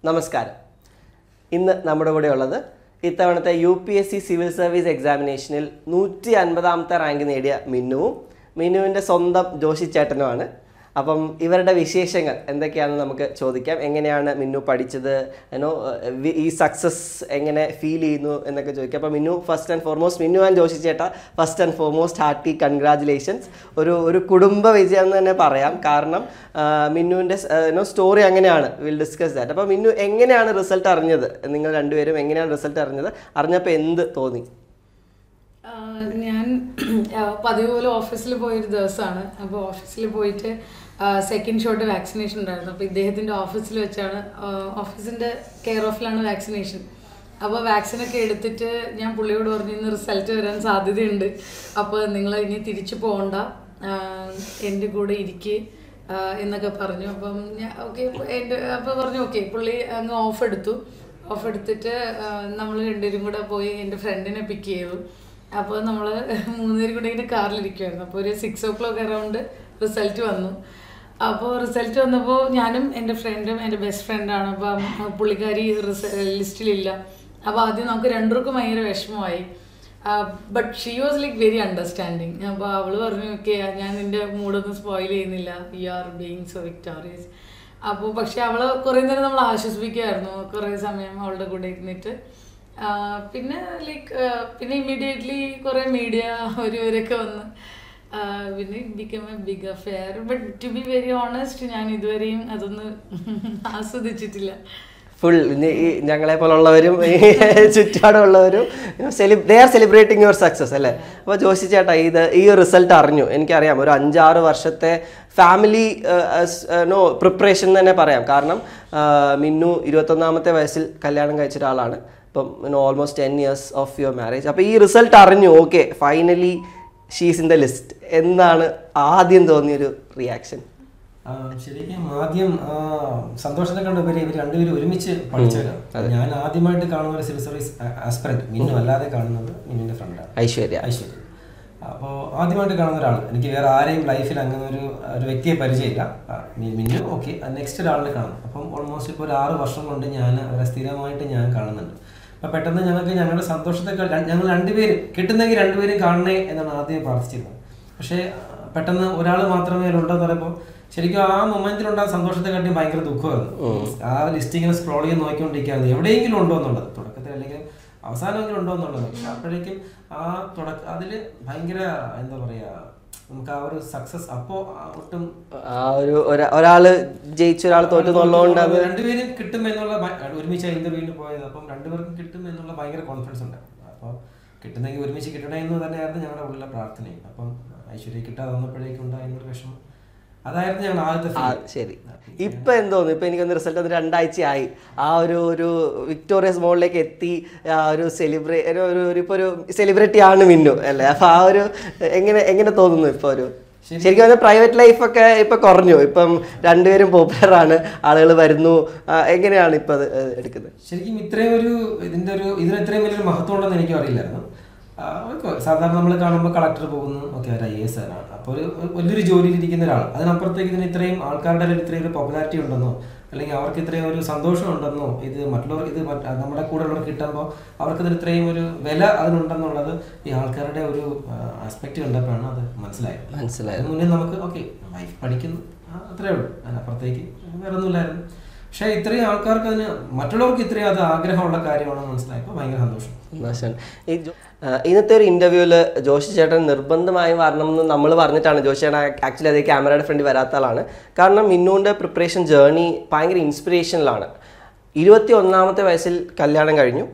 നമസ്കാരം ഇന്ന് നമ്മുടെ കൂടെ ഉള്ളത് ഇത്തവണത്തെ U P S C civil service എക്സാമിനേഷനിൽ നൂറ്റി അൻപതാമത്തെ റാങ്ക് നേടിയ മിന്നുവും മിന്നുവിൻ്റെ സ്വന്തം ജോഷി ചേട്ടനുമാണ് അപ്പം ഇവരുടെ വിശേഷങ്ങൾ എന്തൊക്കെയാണെന്ന് നമുക്ക് ചോദിക്കാം എങ്ങനെയാണ് മിന്നു പഠിച്ചത് എന്നോ ഈ സക്സസ് എങ്ങനെ ഫീൽ ചെയ്യുന്നു എന്നൊക്കെ ചോദിക്കാം അപ്പം Minnu first and foremost Minnu and Joshi ചേട്ട first and foremost hearty congratulations ഒരു ഒരു കുടുംബ വിജയം എന്ന് തന്നെ പറയാം കാരണം മിന്നുവിൻ്റെ സ്റ്റോറി അങ്ങനെയാണ് വിൽ ഡിസ്കസ് ദാറ്റ് അപ്പോൾ മിന്നു എങ്ങനെയാണ് റിസൾട്ട് അറിഞ്ഞത് നിങ്ങൾ രണ്ടുപേരും എങ്ങനെയാണ് റിസൾട്ട് അറിഞ്ഞത് അറിഞ്ഞപ്പോൾ എന്ത് തോന്നി ആഹ് ഞാൻ ആഹ് പതിവ് പോലെ ഓഫീസിൽ പോയൊരു ദിവസമാണ് അപ്പോൾ ഓഫീസിൽ പോയിട്ട് സെക്കൻഡ് ഷോട്ട് വാക്സിനേഷൻ ഉണ്ടായിരുന്നു അപ്പോൾ ഇദ്ദേഹത്തിൻ്റെ ഓഫീസിൽ വെച്ചാണ് ഓഫീസിൻ്റെ കെയർ ഓഫിലാണ് വാക്സിനേഷൻ അപ്പോൾ വാക്സിനൊക്കെ എടുത്തിട്ട് ഞാൻ പുള്ളിയോട് പറഞ്ഞു ഇന്ന് റിസൾട്ട് വരാൻ സാധ്യതയുണ്ട് അപ്പോൾ നിങ്ങൾ ഇനി തിരിച്ചു പോകണ്ട ആഹ് എൻ്റെ കൂടെ ഇരിക്കുക എന്നൊക്കെ പറഞ്ഞു അപ്പം ഞാൻ ഓക്കെ എൻ്റെ അപ്പോൾ പറഞ്ഞു ഓക്കെ പുള്ളി അങ്ങ് ഓഫ് എടുത്തു ഓഫ് എടുത്തിട്ട് നമ്മൾ രണ്ടുപേരും കൂടെ പോയി എൻ്റെ ഫ്രണ്ടിനെ പിക്ക് ചെയ്തു അപ്പോൾ നമ്മൾ മൂന്നുപേരും കൂടെ ഇങ്ങനെ കാറിലിരിക്കുമായിരുന്നു അപ്പോൾ ഒരു six o'clock around result വന്നു അപ്പോൾ റിസൾട്ട് വന്നപ്പോൾ ഞാനും എൻ്റെ ഫ്രണ്ടും എൻ്റെ ബെസ്റ്റ് ഫ്രണ്ടാണ് അപ്പം പുള്ളിക്കാരി ലിസ്റ്റിലില്ല അപ്പോൾ ആദ്യം നമുക്ക് രണ്ടുപേർക്കും ഭയങ്കര വിഷമമായി but she was like very understanding അപ്പോൾ അവൾ പറഞ്ഞു ഓക്കെ ഞാൻ നിൻ്റെ മൂഡൊന്നും സ്പോയിൽ ചെയ്യുന്നില്ല you are being so victorious അപ്പോൾ പക്ഷെ അവള് കുറേ നേരം നമ്മൾ ആശ്വസിപ്പിക്കുമായിരുന്നു കുറേ സമയം അവളുടെ കൂടെ ഇരുന്നിട്ട് ആ, പിന്നെ ലൈക്ക് പിന്നെ ഇമ്മീഡിയറ്റ്ലി കുറേ മീഡിയ ഒരുവരൊക്കെ വന്ന് ആ, പിന്നെ become a big affair but to be very honest ഞാൻ ഇതുവരെയും അതൊന്ന് ആസ്വദിച്ചിട്ടില്ല ഫുൾ ഈ ഞങ്ങളെ പോലുള്ളവരും ഈ ചുറ്റാടുള്ളവരും they are celebrating your success അല്ലേ അപ്പോൾ ജോഷി ചേട്ടാ ഇത് ഈ റിസൾട്ട് അറിഞ്ഞു എനിക്കറിയാം ഒരു അഞ്ചാറ് വർഷത്തെ ഫാമിലി നോ പ്രിപ്പറേഷൻ തന്നെ പറയാം കാരണം ആ, മിന്നു ഇരുപത്തൊന്നാമത്തെ വയസ്സിൽ കല്യാണം കഴിച്ച ഒരാളാണ് ഇപ്പം almost ten years of your marriage അപ്പോൾ ഈ റിസൾട്ട് അറിഞ്ഞു okay finally she's in the list എന്താണ് ആദ്യം തോന്നിയൊരു റിയാക്ഷൻ ആ, ശരിക്കും ആദ്യം ആ, സന്തോഷത്തെ കണ്ടുപരി ഇവർ രണ്ടുപേരും ഒരുമിച്ച് പഠിച്ചവരാണ് ഞാൻ ആദ്യമായിട്ട് കാണുന്ന ഒരു സിവിൽ സർവീസ് ആസ്പിറന്റ് മിന്നു അല്ലാതെ കാണുന്നത് മിന്നുവിന്റെ ഫ്രണ്ടാണ് ഐശ്വര്യ ഐശ്വര്യ അപ്പോൾ ആദ്യമായിട്ട് കാണുന്ന ഒരാൾ എനിക്ക് വേറെ ആരെയും ലൈഫിൽ അങ്ങനെ ഒരു ഒരു വ്യക്തിയെ പരിചയമില്ല ആ, മി- മിന്നു ഓക്കെ നെക്സ്റ്റ് ഒരാളിനെ കാണും അപ്പം ഓൾമോസ്റ്റ് ഇപ്പോൾ ഒരു ആറ് വർഷം കൊണ്ട് ഞാൻ അവരെ സ്ഥിരമായിട്ട് ഞാൻ കാണുന്നുണ്ട് അപ്പം പെട്ടെന്ന് ഞങ്ങൾക്ക് ഞങ്ങളുടെ സന്തോഷത്തെ ഞങ്ങൾ രണ്ടുപേരും കിട്ടുന്നെങ്കിൽ രണ്ടുപേരും കാണണേ എന്നാണ് ആദ്യം പ്രാർത്ഥിച്ചിരുന്നത് പക്ഷേ ആ, പെട്ടെന്ന് ഒരാൾ മാത്രമേ ഉണ്ടെന്ന് പറയുമ്പോൾ ശരിക്കും ആ മൊമെന്റിലുണ്ടായ സന്തോഷത്തെ കാട്ടി ഭയങ്കര ദുഃഖമായിരുന്നു ആ ലിസ്റ്റ് ഇങ്ങനെ സ്ക്രോൾ ചെയ്ത് നോക്കിക്കൊണ്ടിരിക്കുകയാണ് എവിടെയെങ്കിലും ഉണ്ടോ എന്നുള്ളത് തുടക്കത്തിൽ അല്ലെങ്കിൽ അവസാനമെങ്കിലും ഉണ്ടോ എന്നുള്ളത് പക്ഷെ അപ്പോഴേക്കും ആ തുടക്ക അതില് ഭയങ്കര എന്താ പറയാ നമുക്ക് ആ ഒരു സക്സസ് അപ്പോ ആ ഒട്ടും ആ ഒരു ഒരാ- ഒരാള് ജയിച്ച ഒരാൾ തോറ്റു എന്നുള്ളതുകൊണ്ട് അത് രണ്ടുപേരും കിട്ടും എന്നുള്ള ഭയ- ഒരുമിച്ച് ഇന്റർവ്യൂവിന് പോയത് അപ്പം രണ്ടുപേർക്കും കിട്ടും എന്നുള്ള ഭയങ്കര കോൺഫിഡൻസ് ഉണ്ട് അപ്പോൾ കിട്ടുന്നെങ്കിൽ ഒരുമിച്ച് കിട്ടണേ എന്ന് തന്നെയായിരുന്നു ഞങ്ങളുടെ ഉള്ളിലെ പ്രാർത്ഥനയും അപ്പം ഐശ്വര്യ കിട്ടാതെ വന്നപ്പോഴേക്കും ഉണ്ടായിരുന്നൊരു വിഷമം അതായിരുന്നു ഞങ്ങളുടെ ആദ്യത്തെ ആ feel. ശരി ഇപ്പൊ എന്തോന്നു ഇപ്പൊ എനിക്കൊന്ന് റിസൾട്ട് വന്ന് രണ്ടാഴ്ചയായി ആ ഒരു ഒരു വിക്ടോറിയസ് മോളിലേക്ക് എത്തി ആ ഒരു സെലിബ്രേ ഒരു ഒരു ഇപ്പൊ ഒരു സെലിബ്രിറ്റി ആണ് മിന്നു അല്ലേ അപ്പൊ ആ ഒരു എങ്ങനെ എങ്ങനെ തോന്നുന്നു ഇപ്പൊ ഒരു ശരിക്കും പറഞ്ഞാൽ പ്രൈവറ്റ് ലൈഫൊക്കെ ഇപ്പൊ കുറഞ്ഞു ഇപ്പം രണ്ടുപേരും പോപ്പുലർ ആണ് ആളുകൾ വരുന്നു ആ, എങ്ങനെയാണ് ഇപ്പൊ അത് എടുക്കുന്നത് ശരിക്കും ഇത്രയും ഒരു ഇതിന്റെ ഒരു ഇതിന് ഇത്രയും വലിയൊരു മഹത്വം ഉണ്ടെന്ന് എനിക്കും അറിയില്ലായിരുന്നു ആ, ഒക്കെ സാധാരണ നമ്മൾ കാണുമ്പോൾ കളക്ടർ പോകുന്നു ഓക്കെ ഒരു ഐ എസ് ആണ് അപ്പോൾ ഒരു ഒരു വലിയൊരു ജോലിയിൽ ഇരിക്കുന്ന ഒരാൾ അതിനപ്പുറത്തേക്ക് ഇതിന് ഇത്രയും ആൾക്കാരുടെ ഇടയിൽ ഇത്രയും ഒരു പോപ്പുലാരിറ്റി ഉണ്ടെന്നോ അല്ലെങ്കിൽ അവർക്ക് ഇത്രയും ഒരു സന്തോഷം ഉണ്ടെന്നോ ഇത് മറ്റുള്ളവർക്ക് ഇത് മറ്റ് നമ്മുടെ കൂടെ ഉള്ളവർക്ക് കിട്ടുമ്പോൾ അവർക്ക് ഇതിന് ഇത്രയും ഒരു വില അതിനുണ്ടെന്നുള്ളത് ഈ ആൾക്കാരുടെ ഒരു ആസ്പെക്ട് കണ്ടപ്പോഴാണ് അത് മനസ്സിലായത് മനസ്സിലായത് അതിന് മുന്നേ നമുക്ക് ഓക്കെ വൈഫ് പഠിക്കുന്നു ആ, അത്രേ ഉള്ളൂ അതിനപ്പുറത്തേക്ക് വേറെ ഒന്നുമില്ലായിരുന്നു പക്ഷേ ഇത്രയും ആൾക്കാർക്ക് അതിന് മറ്റുള്ളവർക്ക് ഇത്രയും അത് ആഗ്രഹമുള്ള കാര്യമാണെന്ന് മനസ്സിലായപ്പോൾ ഭയങ്കര സന്തോഷം സന്തോഷം. ഈ ജോ- ആ, ഇന്നത്തെ ഒരു ഇന്റർവ്യൂവിൽ ജോഷി ചേട്ടൻ നിർബന്ധമായും വരണം എന്ന് നമ്മൾ പറഞ്ഞിട്ടാണ് ജോഷി ചേട്ടൻ ആക്ച്വലി അതേ ക്യാമറയുടെ ഫ്രണ്ട് വരാത്ത ആളാണ് കാരണം മിന്നുവിൻ്റെ പ്രിപ്പറേഷൻ ജേർണി ഭയങ്കര ഇൻസ്പിറേഷനിലാണ് ഇരുപത്തി ഒന്നാമത്തെ വയസ്സിൽ കല്യാണം കഴിഞ്ഞു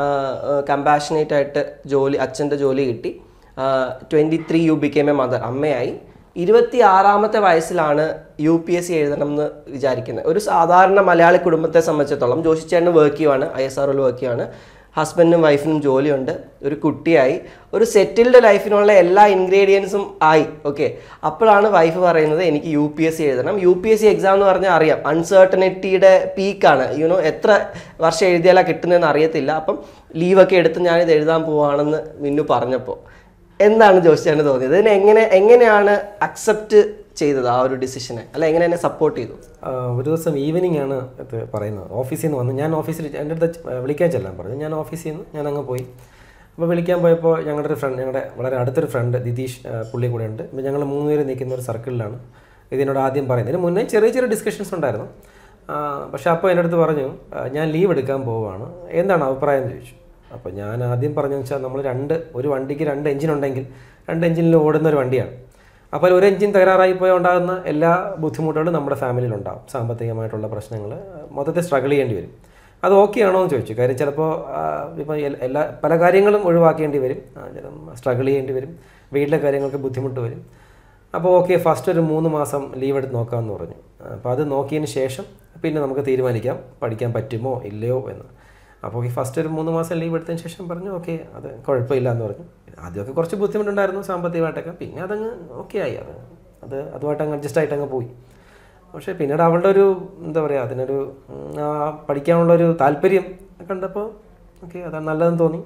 കമ്പാഷനേറ്റ് ആയിട്ട് ജോലി അച്ഛൻ്റെ ജോലി കിട്ടി twenty three you became a mother അമ്മയായി ഇരുപത്തി ആറാമത്തെ വയസ്സിലാണ് യു പി എസ് സി എഴുതണം എന്ന് വിചാരിക്കുന്നത് ഒരു സാധാരണ മലയാളി കുടുംബത്തെ സംബന്ധിച്ചിടത്തോളം ജോഷി ചേട്ടൻ വർക്ക് ചെയ്യുവാണ് ഐ എസ് ആർ വർക്ക് ചെയ്യുവാണ് ഹസ്ബൻഡിനും വൈഫിനും ജോലിയുണ്ട് ഒരു കുട്ടിയായി ഒരു സെറ്റിൽഡ് ലൈഫിനുള്ള എല്ലാ ഇൻഗ്രീഡിയൻസും ആയി ഓക്കെ അപ്പോഴാണ് വൈഫ് പറയുന്നത് എനിക്ക് യു പി എസ് സി എഴുതണം U P S C exam എന്ന് പറഞ്ഞാൽ അറിയാം അൺസർട്ടനിറ്റിയുടെ പീക്കാണ് യുനോ എത്ര വർഷം എഴുതിയാലാ കിട്ടുന്നതെന്ന് അറിയത്തില്ല അപ്പം ലീവൊക്കെ എടുത്ത് ഞാനിത് എഴുതാൻ പോവാണെന്ന് മിന്നു പറഞ്ഞപ്പോൾ എന്താണ് ജോസിച്ചാണ് തോന്നിയത് ഇതിന് എങ്ങനെ എങ്ങനെയാണ് അക്സെപ്റ്റ് ചെയ്തത് ആ ഒരു ഡിസിഷനെ അല്ല എങ്ങനെ എന്നെ സപ്പോർട്ട് ചെയ്തു ആ, ഒരു ദിവസം ഈവനിങ് ആണ് ഇത് പറയുന്നത് ഓഫീസിൽ നിന്ന് വന്ന് ഞാൻ ഓഫീസിൽ എൻ്റെ അടുത്ത് ച- വിളിക്കാൻ ചെല്ലാൻ പറഞ്ഞു ഞാൻ ഓഫീസിൽ നിന്ന് ഞാൻ അങ്ങ് പോയി അപ്പോൾ വിളിക്കാൻ പോയപ്പോൾ ഞങ്ങളുടെ ഒരു ഫ്രണ്ട് ഞങ്ങളുടെ വളരെ അടുത്തൊരു ഫ്രണ്ട് ദിതീഷ് ആ, പുള്ളി കൂടെ ഉണ്ട് അപ്പോൾ ഞങ്ങൾ മൂന്നുപേര് നിൽക്കുന്ന ഒരു സർക്കിളിലാണ് ഇതിനോട് ആദ്യം പറയുന്നത് ഇതിന് മുന്നേ ചെറിയ ചെറിയ ഡിസ്കഷൻസ് ഉണ്ടായിരുന്നു ആ, പക്ഷേ അപ്പോൾ എൻ്റെ അടുത്ത് പറഞ്ഞു ആ, ഞാൻ ലീവ് എടുക്കാൻ പോവുകയാണ് എന്താണ് അഭിപ്രായം എന്ന് ചോദിച്ചു അപ്പോൾ ഞാൻ ആദ്യം പറഞ്ഞതെന്ന് വെച്ചാൽ നമ്മൾ രണ്ട് ഒരു വണ്ടിക്ക് രണ്ട് എഞ്ചിൻ ഉണ്ടെങ്കിൽ രണ്ട് എഞ്ചിനിൽ ഓടുന്ന ഒരു വണ്ടിയാണ് അപ്പോൾ ഒരു എഞ്ചിൻ തകരാറായി പോയാൽ ഉണ്ടാകുന്ന എല്ലാ ബുദ്ധിമുട്ടുകളും നമ്മുടെ ഫാമിലിയിൽ ഉണ്ടാകും സാമ്പത്തികമായിട്ടുള്ള പ്രശ്നങ്ങൾ മൊത്തത്തിൽ സ്ട്രഗിൾ ചെയ്യേണ്ടി വരും അത് ഓക്കെ ആണോ എന്ന് ചോദിച്ചു കാര്യം ചിലപ്പോൾ ഇപ്പോൾ എല്ലാ പല കാര്യങ്ങളും ഒഴിവാക്കേണ്ടി വരും സ്ട്രഗിൾ ചെയ്യേണ്ടി വരും വീട്ടിലെ കാര്യങ്ങൾക്ക് ബുദ്ധിമുട്ട് വരും അപ്പോൾ ഓക്കെ ഫസ്റ്റ് ഒരു മൂന്ന് മാസം ലീവ് എടുത്ത് നോക്കാമെന്ന് പറഞ്ഞു അപ്പോൾ അത് നോക്കിയതിന് ശേഷം പിന്നെ നമുക്ക് തീരുമാനിക്കാം പഠിക്കാൻ പറ്റുമോ ഇല്ലയോ എന്ന് അപ്പോൾ ഈ ഫസ്റ്റ് ഒരു മൂന്ന് മാസം ലീവ് എടുത്തതിന് ശേഷം പറഞ്ഞു ഓക്കെ അത് കുഴപ്പമില്ല എന്ന് പറഞ്ഞു ആദ്യമൊക്കെ കുറച്ച് ബുദ്ധിമുട്ടുണ്ടായിരുന്നു സാമ്പത്തികമായിട്ടൊക്കെ പിന്നെ അതങ്ങ് ഓക്കെ ആയി അത് അത് അതുമായിട്ട് അങ്ങ് അഡ്ജസ്റ്റ് ആയിട്ട് അങ്ങ് പോയി പക്ഷേ പിന്നീട് അവളുടെ ഒരു എന്താ പറയുക അതിനൊരു ഉം, ആ പഠിക്കാനുള്ളൊരു താല്പര്യം കണ്ടപ്പോൾ ഓക്കെ അതാണ് നല്ലതെന്ന് തോന്നി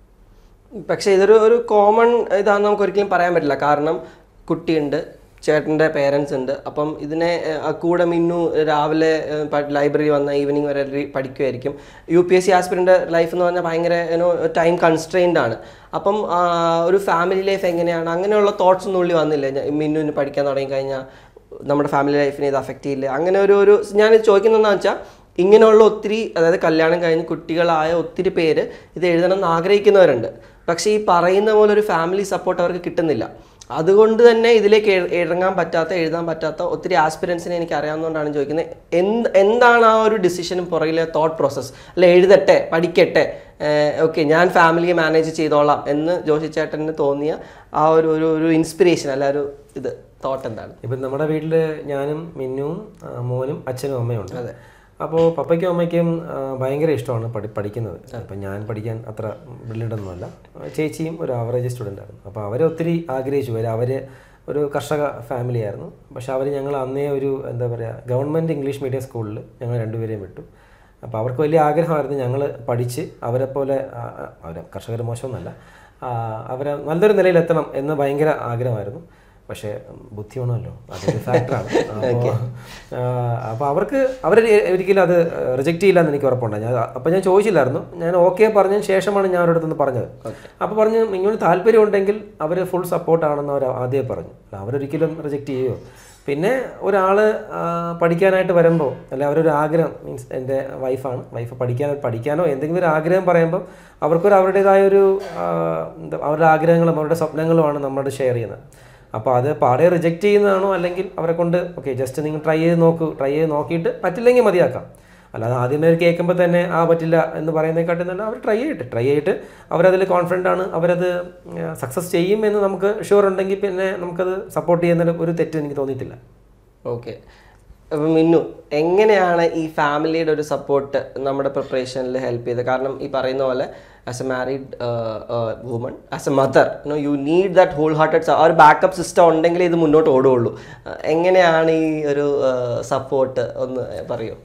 പക്ഷേ ഇതൊരു ഒരു കോമൺ ഇതാണെന്ന് നമുക്ക് ഒരിക്കലും പറയാൻ പറ്റില്ല കാരണം കുട്ടിയുണ്ട് ചേട്ടൻ്റെ പേരൻസ് ഉണ്ട് അപ്പം ഇതിനെ ഏഹ്, കൂടെ മിന്നു രാവിലെ ലൈബ്രറി വന്ന ഈവനിങ് വരെ റി- പഠിക്കുമായിരിക്കും യു പി എസ് സി ആസ്പിരൻ്റെ ലൈഫ് എന്ന് പറഞ്ഞാൽ ഭയങ്കര യുനോ ടൈം കൺസ്ട്രെയിൻഡ് ആണ് അപ്പം ആ, ഒരു ഫാമിലി ലൈഫ് എങ്ങനെയാണ് അങ്ങനെയുള്ള തോട്ട്സ് ഒന്നും ഉള്ളി വന്നില്ല ഞാൻ മിന്നുവിന് പഠിക്കാൻ തുടങ്ങി കഴിഞ്ഞാൽ നമ്മുടെ ഫാമിലി ലൈഫിനെ ഇത് അഫക്റ്റ് ചെയ്യില്ല അങ്ങനെ ഒരു ഒരു ഞാൻ ചോദിക്കുന്നതെന്ന് വെച്ചാൽ ഇങ്ങനെയുള്ള ഒത്തിരി അതായത് കല്യാണം കഴിഞ്ഞ് കുട്ടികളായ ഒത്തിരി പേര് ഇത് എഴുതണം എന്ന് ആഗ്രഹിക്കുന്നവരുണ്ട് പക്ഷേ ഈ പറയുന്ന പോലെ ഒരു ഫാമിലി സപ്പോർട്ട് അവർക്ക് കിട്ടുന്നില്ല അതുകൊണ്ട് തന്നെ ഇതിലേക്ക് എ- ഇറങ്ങാൻ പറ്റാത്ത എഴുതാൻ പറ്റാത്ത ഒത്തിരി ആസ്പിരൻസിനെ എനിക്ക് അറിയാവുന്നതുകൊണ്ടാണ് ചോദിക്കുന്നത് എന്ത് എന്താണ് ആ ഒരു ഡിസിഷനും പുറകിലെ തോട്ട് പ്രോസസ്സ് അല്ല എഴുതട്ടെ പഠിക്കട്ടെ ഓക്കെ ഞാൻ ഫാമിലിയെ മാനേജ് ചെയ്തോളാം എന്ന് ജോഷി ചേട്ടന് തോന്നിയ ആ ഒരു ഒരു ഒരു ഇൻസ്പിറേഷൻ അല്ല ഒരു ഇത് തോട്ട് എന്താണ് ഇപ്പം നമ്മുടെ വീട്ടിൽ ഞാനും മിന്നുവും ആ, മോനും അച്ഛനും അമ്മയും ഉണ്ട് അപ്പോൾ പപ്പയ്ക്കും അമ്മയ്ക്കും ആ, ഭയങ്കര ഇഷ്ടമാണ് പഠി പഠിക്കുന്നത് അപ്പം ഞാൻ പഠിക്കാൻ അത്ര ബ്രില്യൻ്റ് ഒന്നുമല്ല ചേച്ചിയും ഒരു ആവറേജ് സ്റ്റുഡൻ്റ് ആയിരുന്നു അപ്പോൾ അവരെ ഒത്തിരി ആഗ്രഹിച്ചു വരും അവർ ഒരു കർഷക ഫാമിലി ആയിരുന്നു പക്ഷെ അവർ ഞങ്ങൾ അന്നേ ഒരു എന്താ പറയുക ഗവൺമെൻറ് ഇംഗ്ലീഷ് മീഡിയം സ്കൂളിൽ ഞങ്ങൾ രണ്ടുപേരെയും വിട്ടു അപ്പോൾ അവർക്ക് വലിയ ആഗ്രഹമായിരുന്നു ഞങ്ങൾ പഠിച്ച് അവരെ പോലെ അവർ കർഷകർ മോശമൊന്നുമല്ല ആ, അവരെ നല്ലൊരു നിലയിലെത്തണം എന്ന് ഭയങ്കര ആഗ്രഹമായിരുന്നു പക്ഷേ ഉം, ബുദ്ധി വേണമല്ലോ അതൊരു ഫാക്ടറാണ് അപ്പോൾ അപ്പോൾ അവർക്ക് അവർ ഒരിക്കലും അത് റിജക്റ്റ് ചെയ്യില്ല എന്ന് എനിക്ക് ഉറപ്പുണ്ട് ഞാൻ അപ്പോൾ ഞാൻ ചോദിച്ചില്ലായിരുന്നു ഞാൻ ഓക്കെ പറഞ്ഞതിന് ശേഷമാണ് ഞാൻ അവരുടെ അടുത്ത് പറഞ്ഞത് അപ്പോൾ പറഞ്ഞു ഇങ്ങനെ താല്പര്യം ഉണ്ടെങ്കിൽ അവർ ഫുൾ സപ്പോർട്ടാണെന്ന് അവർ ആദ്യമേ പറഞ്ഞു അല്ല, അവരൊരിക്കലും റിജക്റ്റ് ചെയ്യുമോ പിന്നെ ഒരാൾ പഠിക്കാനായിട്ട് വരുമ്പോൾ അല്ല അവരൊരു ആഗ്രഹം മീൻസ് എൻ്റെ വൈഫാണ് വൈഫ് പഠിക്കാൻ പഠിക്കാനോ എന്തെങ്കിലും ഒരു ആഗ്രഹം പറയുമ്പോൾ അവർക്കൊരു അവരുടേതായ ഒരു ആ, എന്താ അവരുടെ ആഗ്രഹങ്ങളും അവരുടെ സ്വപ്നങ്ങളുമാണ് നമ്മളോട് ഷെയർ ചെയ്യുന്നത് അപ്പോൾ അത് പാടെ റിജക്റ്റ് ചെയ്യുന്നതാണോ അല്ലെങ്കിൽ അവരെ കൊണ്ട് ഓക്കെ ജസ്റ്റ് നിങ്ങൾ ട്രൈ ചെയ്ത് നോക്കൂ ട്രൈ ചെയ്ത് നോക്കിയിട്ട് പറ്റില്ലെങ്കിൽ മതിയാക്കാം അല്ലാതെ ആദ്യമേ ഒരു കേൾക്കുമ്പോൾ തന്നെ ആ പറ്റില്ല എന്ന് പറയുന്നതിനെക്കാട്ടും നല്ല അവർ ട്രൈ ചെയ്തിട്ട് ട്രൈ ചെയ്തിട്ട് അവരതിൽ കോൺഫിഡൻ്റ് ആണ് അവരത് സക്സസ് ചെയ്യും എന്ന് നമുക്ക് ഷുവർ ഉണ്ടെങ്കിൽ പിന്നെ നമുക്കത് സപ്പോർട്ട് ചെയ്യുന്നതിൽ ഒരു തെറ്റ് എനിക്ക് തോന്നിയിട്ടില്ല ഓക്കെ അപ്പം മിന്നു എങ്ങനെയാണ് ഈ ഫാമിലിയുടെ ഒരു സപ്പോർട്ട് നമ്മുടെ പ്രിപ്പറേഷനിൽ ഹെൽപ്പ് ചെയ്തത് കാരണം ഈ പറയുന്ന പോലെ as a married woman as a mother no you need that whole hearted ആ ഒരു ബാക്കപ്പ് സിസ്റ്റം ഉണ്ടെങ്കിൽ ഇത് മുന്നോട്ട് ഓടുകയുള്ളൂ അഹ് എങ്ങനെയാണ് ഈ ഒരു സപ്പോർട്ട് ഒന്ന് പറയൂ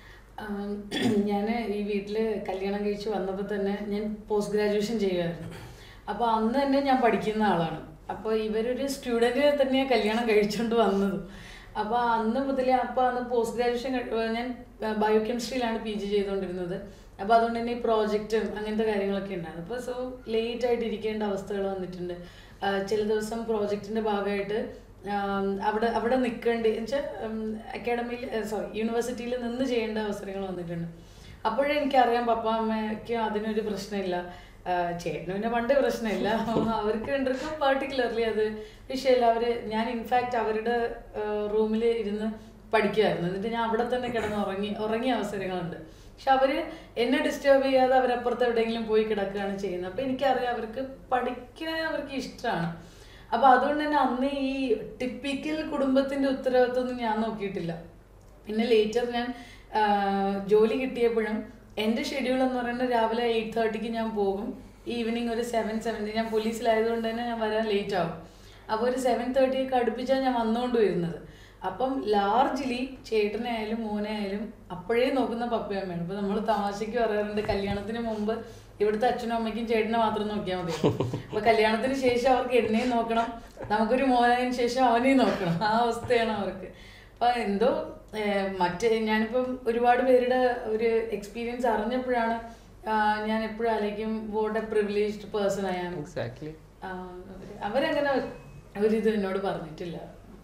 ഞാൻ ഈ വീട്ടിൽ കല്യാണം കഴിച്ച് വന്നപ്പോൾ തന്നെ ഞാൻ പോസ്റ്റ് ഗ്രാജുവേഷൻ ചെയ്യുമായിരുന്നു അപ്പോൾ അന്ന് തന്നെ ഞാൻ പഠിക്കുന്ന ആളാണ് അപ്പോൾ ഇവരൊരു സ്റ്റുഡൻറ്റിനെ തന്നെ കല്യാണം കഴിച്ചുകൊണ്ട് വന്നത് അപ്പോൾ അന്ന് മുതലേ അപ്പോൾ അന്ന് പോസ്റ്റ് ഗ്രാജുവേഷൻ ഞാൻ ബയോ കെമിസ്ട്രിയിലാണ് പി ജി ചെയ്തുകൊണ്ടിരുന്നത് അപ്പോൾ അതുകൊണ്ട് തന്നെ ഈ പ്രോജക്റ്റും അങ്ങനത്തെ കാര്യങ്ങളൊക്കെ ഉണ്ടായിരുന്നു അപ്പോൾ സോ ലേറ്റ് ആയിട്ട് ഇരിക്കേണ്ട അവസ്ഥകൾ വന്നിട്ടുണ്ട് ആ, ചില ദിവസം പ്രോജക്റ്റിൻ്റെ ഭാഗമായിട്ട് ആം, അവിടെ അവിടെ നിൽക്കേണ്ടി വെച്ചാൽ അക്കാഡമിയിൽ സോറി യൂണിവേഴ്സിറ്റിയിൽ നിന്ന് ചെയ്യേണ്ട അവസരങ്ങൾ വന്നിട്ടുണ്ട് അപ്പോഴേ എനിക്കറിയാം പപ്പ അമ്മയ്ക്ക് അതിനൊരു പ്രശ്നമില്ല ആ, ചേട്ടന് പിന്നെ പണ്ട് പ്രശ്നമില്ല അവർക്ക് രണ്ടുപേർക്കും പാർട്ടിക്കുലർലി അത് വിഷയമില്ല അവർ ഞാൻ ഇൻഫാക്റ്റ് അവരുടെ റൂമിൽ ഇരുന്ന് പഠിക്കുമായിരുന്നു എന്നിട്ട് ഞാൻ അവിടെ തന്നെ കിടന്ന് ഉറങ്ങി ഉറങ്ങിയ അവസരങ്ങളുണ്ട് പക്ഷെ അവര് എന്നെ ഡിസ്റ്റർബ് ചെയ്യാതെ അവരപ്പുറത്ത് എവിടെയെങ്കിലും പോയി കിടക്കുകയാണ് ചെയ്യുന്നത് അപ്പൊ എനിക്കറിയാം അവർക്ക് പഠിക്കാൻ അവർക്ക് ഇഷ്ടമാണ് അപ്പൊ അതുകൊണ്ട് തന്നെ അന്ന് ഈ ടിപ്പിക്കൽ കുടുംബത്തിന്റെ ഉത്തരവാദിത്വമൊന്നും ഞാൻ നോക്കിയിട്ടില്ല പിന്നെ ലേറ്റർ ഞാൻ ആ, ജോലി കിട്ടിയപ്പോഴും എൻ്റെ ഷെഡ്യൂൾ എന്ന് പറയുന്നത് രാവിലെ എയ്റ്റ് തേർട്ടിക്ക് ഞാൻ പോകും ഈവനിങ് ഒരു സെവൻ സെവൻറ്റി ഞാൻ പോലീസിലായതുകൊണ്ട് തന്നെ ഞാൻ വരാൻ ലേറ്റ് ആവും അപ്പോൾ ഒരു സെവൻ തേർട്ടി ഒക്കെ അടുപ്പിച്ചാണ് ഞാൻ വന്നുകൊണ്ട് വരുന്നത് അപ്പം ലാർജ്ലി ചേട്ടനെ ആയാലും മോനെ ആയാലും അപ്പോഴേ നോക്കുന്ന പപ്പയും അമ്മയാണ് ഇപ്പൊ നമ്മൾ തമാശക്ക് പറയാറുണ്ട് കല്യാണത്തിന് മുമ്പ് ഇവിടുത്തെ അച്ഛനും അമ്മയ്ക്കും ചേട്ടനെ മാത്രം നോക്കിയാൽ മതി അപ്പൊ കല്യാണത്തിന് ശേഷം അവർക്ക് എന്നെയും നോക്കണം നമുക്കൊരു മോനായതിനു ശേഷം അവനെയും നോക്കണം ആ അവസ്ഥയാണ് അവർക്ക് അപ്പൊ എന്തോ ഏഹ്, മറ്റേ ഞാനിപ്പം ഒരുപാട് പേരുടെ ഒരു എക്സ്പീരിയൻസ് അറിഞ്ഞപ്പോഴാണ് ആഹ്, ഞാൻ എപ്പോഴും ആലോചിക്കും വോട്ട് എ പ്രിവിലേജ്ഡ് പേഴ്സൺ ആയാണ് എക്സാക്ട്ലി അവരങ്ങനെ ഒരിത് എന്നോട് പറഞ്ഞിട്ടില്ല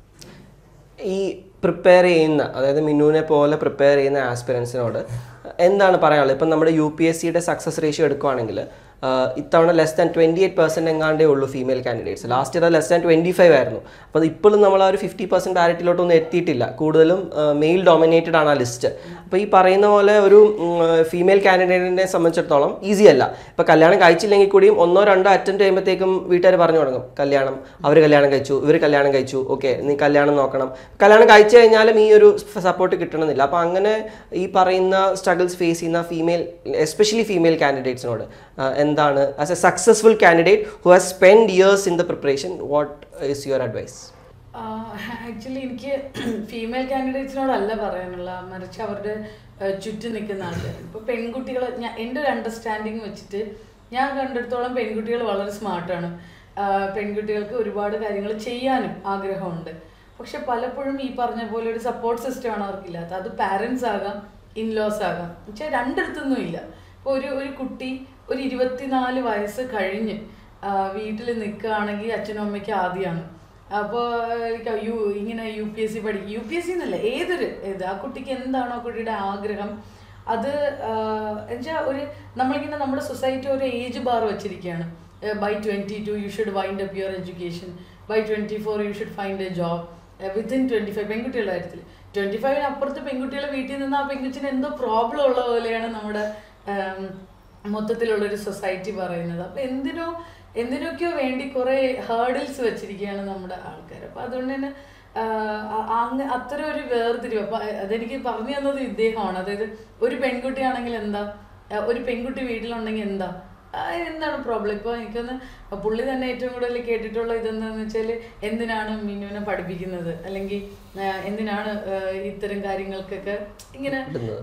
ഈ പ്രിപ്പയർ ചെയ്യുന്ന അതായത് മിന്നുവിനെ പോലെ പ്രിപ്പയർ ചെയ്യുന്ന ആസ്പിറൻസിനോട് എന്താണ് പറയാനുള്ളത് ഇപ്പം നമ്മുടെ യു പി എസ് സിയുടെ സക്സസ് റേഷ്യോ എടുക്കുവാണെങ്കിൽ ഇത്തവണ less than twenty eight percent എങ്ങാണ്ടേ ഉള്ളൂ female candidates last year less than twenty five ആയിരുന്നു അപ്പോൾ ഇപ്പോഴും നമ്മൾ ആ ഒരു ഫിഫ്റ്റി പെർസെൻറ്റ് പാരിറ്റിയിലോട്ടൊന്നും എത്തിയിട്ടില്ല കൂടുതലും മെയിൽ ഡൊമിനേറ്റഡ് ആണ് ആ ലിസ്റ്റ് അപ്പോൾ ഈ പറയുന്ന പോലെ ഒരു ഫീമെയിൽ കാൻഡിഡേറ്റിനെ സംബന്ധിച്ചിടത്തോളം ഈസി അല്ല ഇപ്പോൾ കല്യാണം കഴിച്ചില്ലെങ്കിൽ കൂടിയും ഒന്നോ രണ്ടോ അറ്റൻഡ് ചെയ്യുമ്പോഴത്തേക്കും വീട്ടുകാർ പറഞ്ഞു തുടങ്ങും കല്യാണം അവർ കല്യാണം കഴിച്ചു ഇവർ കല്യാണം കഴിച്ചു ഓക്കെ നീ കല്യാണം നോക്കണം കല്യാണം കഴിച്ചു കഴിഞ്ഞാലും ഈ ഒരു സപ്പോർട്ട് കിട്ടണമെന്നില്ല അപ്പോൾ അങ്ങനെ ഈ പറയുന്ന സ്ട്രഗിൾസ് ഫേസ് ചെയ്യുന്ന ഫീമെയിൽ എസ്പെഷ്യലി ഫീമെയിൽ കാൻഡിഡേറ്റ്സിനോട് എന്താണ് as a successful candidate who has spend years in the preparation what is your advice actually എനിക്ക് ഫീമെയിൽ കാൻഡിഡേറ്റ്സിനോടല്ല പറയാനുള്ള മറിച്ച് അവരുടെ ആ, ചുറ്റും നിൽക്കുന്ന ആൾക്കാർ ഇപ്പൊ പെൺകുട്ടികൾ ഞാൻ എൻ്റെ ഒരു അണ്ടർസ്റ്റാൻഡിങ് വെച്ചിട്ട് ഞാൻ കണ്ടിടത്തോളം പെൺകുട്ടികൾ വളരെ സ്മാർട്ടാണ് പെൺകുട്ടികൾക്ക് ഒരുപാട് കാര്യങ്ങൾ ചെയ്യാനും ആഗ്രഹമുണ്ട് പക്ഷെ പലപ്പോഴും ഈ പറഞ്ഞ പോലെ ഒരു സപ്പോർട്ട് സിസ്റ്റമാണ് അവർക്കില്ലാത്തത് അത് പാരൻസ് ആകാം ഇൻലോസ് ആകാം പക്ഷെ രണ്ടിടത്തൊന്നും ഇല്ല ഇപ്പോൾ ഒരു ഒരു കുട്ടി ഒരു ഇരുപത്തിനാല് വയസ്സ് കഴിഞ്ഞ് വീട്ടിൽ നിൽക്കുകയാണെങ്കിൽ അച്ഛനും അമ്മയ്ക്കും ആദ്യമാണ് അപ്പോൾ യു ഇങ്ങനെ യു പി എസ് സി പഠിക്കും യു പി എസ് സി എന്നല്ല ഏതൊരു ഇത് ആ കുട്ടിക്ക് എന്താണോ ആ കുട്ടിയുടെ ആഗ്രഹം അത് എന്നുവെച്ചാൽ ഒരു നമ്മളിങ്ങനെ നമ്മുടെ സൊസൈറ്റി ഒരു ഏജ് ബാർ വെച്ചിരിക്കുകയാണ് by twenty two you should wind up your education by twenty four you should find a job within twenty five പെൺകുട്ടികളുടെ കാര്യത്തിൽ ട്വൻറ്റി ഫൈവിന് അപ്പുറത്ത് പെൺകുട്ടികളെ വീട്ടിൽ നിന്ന് ആ പെൺകുച്ചിന് എന്തോ പ്രോബ്ലം ഉള്ള പോലെയാണ് നമ്മുടെ ആം, മൊത്തത്തിലുള്ളൊരു സൊസൈറ്റി പറയുന്നത് അപ്പൊ എന്തിനോ എന്തിനൊക്കെയോ വേണ്ടി കുറെ ഹേർഡിൽസ് വെച്ചിരിക്കുകയാണ് നമ്മുടെ ആൾക്കാർ അപ്പൊ അതുകൊണ്ട് തന്നെ ആഹ് അ- അങ്ങ് അത്തരം ഒരു വേർതിരിവ് അപ്പൊ അതെനിക്ക് പറഞ്ഞു തന്നത് ഇദ്ദേഹമാണ് അതായത് ഒരു പെൺകുട്ടിയാണെങ്കിൽ എന്താ ആഹ് ഒരു പെൺകുട്ടി വീട്ടിലുണ്ടെങ്കിൽ എന്താ ആഹ് എന്താണ് പ്രോബ്ലം ഇപ്പൊ എനിക്കൊന്ന് പുള്ളി തന്നെ ഏറ്റവും കൂടുതൽ കേട്ടിട്ടുള്ള ഇതെന്താന്ന് വെച്ചാല് എന്തിനാണ് മിന്നുവിനെ പഠിപ്പിക്കുന്നത് അല്ലെങ്കിൽ ആഹ് എന്തിനാണ് ആഹ് ഇത്തരം കാര്യങ്ങൾക്കൊക്കെ ഇങ്ങനെ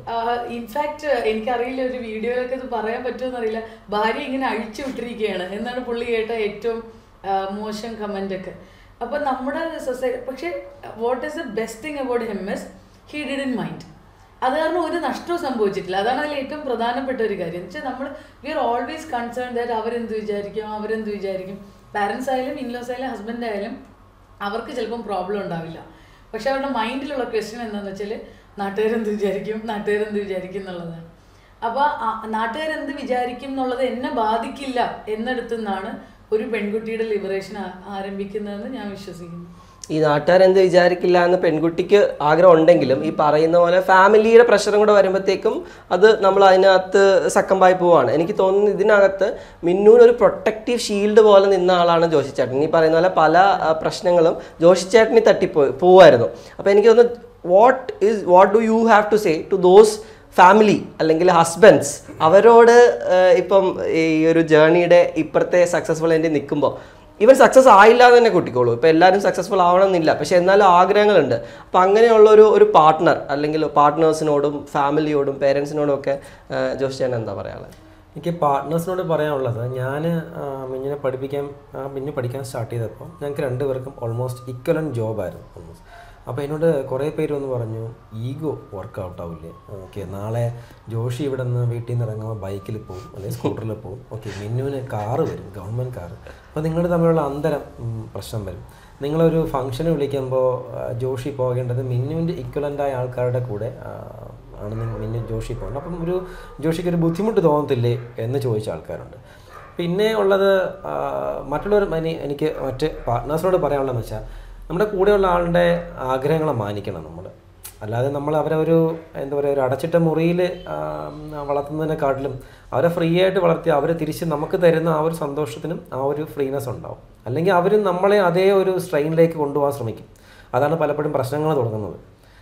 ഇൻഫാക്ട് എനിക്കറിയില്ല ഒരു വീഡിയോയിലൊക്കെ ഇത് പറയാൻ പറ്റുമെന്ന് അറിയില്ല ഭാര്യ ഇങ്ങനെ അഴിച്ചു വിട്ടിരിക്കുകയാണ് എന്നാണ് പുള്ളി കേട്ട ഏറ്റവും ആ, മോശം കമന്റ് ഒക്കെ അപ്പൊ നമ്മുടെ സൊസൈറ്റി പക്ഷെ what is the best thing about him is he did in mind അത് കാരണം ഒരു നഷ്ടവും സംഭവിച്ചിട്ടില്ല അതാണ് അതിൽ ഏറ്റവും പ്രധാനപ്പെട്ട ഒരു കാര്യം എന്ന് വെച്ചാൽ നമ്മൾ we are always concern that അവരെന്ത് വിചാരിക്കും അവരെന്ത് വിചാരിക്കും പാരൻസ് ആയാലും ഇൻലോസ് ആയാലും ഹസ്ബൻഡ് ആയാലും അവർക്ക് ചിലപ്പം പ്രോബ്ലം ഉണ്ടാവില്ല പക്ഷെ അവരുടെ മൈൻഡിലുള്ള ക്വസ്റ്റ്യൻ എന്താണെന്ന് വെച്ചാൽ നാട്ടുകാരെന്ത് വിചാരിക്കും നാട്ടുകാരെന്ത് വിചാരിക്കും എന്നുള്ളതാണ് അപ്പോൾ നാട്ടുകാരെന്ത് വിചാരിക്കും എന്നുള്ളത് എന്നെ ബാധിക്കില്ല എന്നിടത്തു നിന്നാണ് ഒരു പെൺകുട്ടിയുടെ ലിബറേഷൻ ആരംഭിക്കുന്നതെന്ന് ഞാൻ വിശ്വസിക്കുന്നു ഈ നാട്ടുകാരെന്ത് വിചാരിക്കില്ല എന്ന് പെൺകുട്ടിക്ക് ആഗ്രഹം ഉണ്ടെങ്കിലും ഈ പറയുന്ന പോലെ ഫാമിലിയുടെ പ്രഷറും കൂടെ വരുമ്പോഴത്തേക്കും അത് നമ്മൾ അതിനകത്ത് സക്കമ്പായി പോവാണ് എനിക്ക് തോന്നുന്നു ഇതിനകത്ത് മിന്നൂന് ഒരു പ്രൊട്ടക്റ്റീവ് ഷീൽഡ് പോലെ നിന്ന ആളാണ് ജോഷി ചേട്ടൻ ഈ പറയുന്ന പോലെ പല ആ, പ്രശ്നങ്ങളും ജോഷി ചേട്ടനി തട്ടിപ്പോയി പോവായിരുന്നു അപ്പോൾ എനിക്ക് തോന്നുന്നു what is what do you have to say to those family അല്ലെങ്കിൽ ഹസ്ബൻഡ്സ് അവരോട് ഏഹ്, ഇപ്പം ഈ ഒരു ജേണിയുടെ ഇപ്പുറത്തെ സക്സസ്ഫുൾ എൻ്റെ നിൽക്കുമ്പോൾ ഇവൻ സക്സസ് ആയില്ല എന്ന് തന്നെ കൂട്ടിക്കോളൂ ഇപ്പം എല്ലാവരും സക്സസ്ഫുൾ ആവണമെന്നില്ല പക്ഷെ എന്നാലും ആഗ്രഹങ്ങളുണ്ട് അപ്പം അങ്ങനെയുള്ള ഒരു ഒരു പാർട്ട്ണർ അല്ലെങ്കിൽ പാർട്ട്നേഴ്സിനോടും ഫാമിലിയോടും പേരൻസിനോടും ഒക്കെ ഏഹ്, ജോഷി ചേട്ടൻ എന്താ പറയാനുള്ളത് എനിക്ക് പാർട്ട്നേഴ്സിനോട് പറയാനുള്ളത് ഞാൻ മിന്നിനെ പഠിപ്പിക്കാൻ ആ, മിന്നു പഠിക്കാൻ സ്റ്റാർട്ട് ചെയ്തപ്പോൾ ഞങ്ങൾക്ക് രണ്ടുപേർക്കും ഓൾമോസ്റ്റ് ഇക്വലൻ ജോബായിരുന്നു ഓൾമോസ്റ്റ് അപ്പോൾ എന്നോട് കുറേ പേര് വന്ന് പറഞ്ഞു ഈഗോ വർക്കൗട്ട് ആവില്ലേ ഓക്കെ നാളെ ജോഷി ഇവിടെ നിന്ന് വീട്ടിൽ നിന്ന് ഇറങ്ങുമ്പോൾ ബൈക്കിൽ പോകും അല്ലെങ്കിൽ സ്കൂട്ടറിൽ പോകും ഓക്കെ മിന്നുവിന് കാറ് വരും ഗവൺമെൻറ് കാറ് അപ്പോൾ നിങ്ങൾ തമ്മിലുള്ള അന്തരം ഉം, പ്രശ്നം വരും നിങ്ങളൊരു ഫംഗ്ഷന് വിളിക്കുമ്പോൾ ആ, ജോഷി പോകേണ്ടത് മിന്നുവിൻ്റെ ഇക്വലൻ്റായ ആൾക്കാരുടെ കൂടെ ആ, ആണ് നിങ്ങൾ മിന്നു ജോഷി പോകേണ്ടത് അപ്പം ഒരു ജോഷിക്ക് ഒരു ബുദ്ധിമുട്ട് തോന്നത്തില്ലേ എന്ന് ചോദിച്ച ആൾക്കാരുണ്ട് പിന്നെ ഉള്ളത് ആ, മറ്റുള്ളവർ എനി- എനിക്ക് മറ്റ് പാർട്ട്നേഴ്സിനോട് പറയാനുള്ളതെന്ന് വെച്ചാൽ നമ്മുടെ കൂടെയുള്ള ആളുടെ ആഗ്രഹങ്ങളെ മാനിക്കണം നമ്മൾ അല്ലാതെ നമ്മൾ അവരെ ഒരു എന്താ പറയുക ഒരു അടച്ചിട്ട മുറിയിൽ വളർത്തുന്നതിനെക്കാട്ടിലും അവരെ ഫ്രീ ആയിട്ട് വളർത്തി അവരെ തിരിച്ച് നമുക്ക് തരുന്ന ആ ഒരു സന്തോഷത്തിനും ആ ഒരു ഫ്രീനെസ് ഉണ്ടാവും അല്ലെങ്കിൽ അവരും നമ്മളെ അതേ ഒരു സ്ട്രെയിനിലേക്ക് കൊണ്ടുപോകാൻ ശ്രമിക്കും അതാണ് പലപ്പോഴും പ്രശ്നങ്ങൾ തുടങ്ങുന്നത്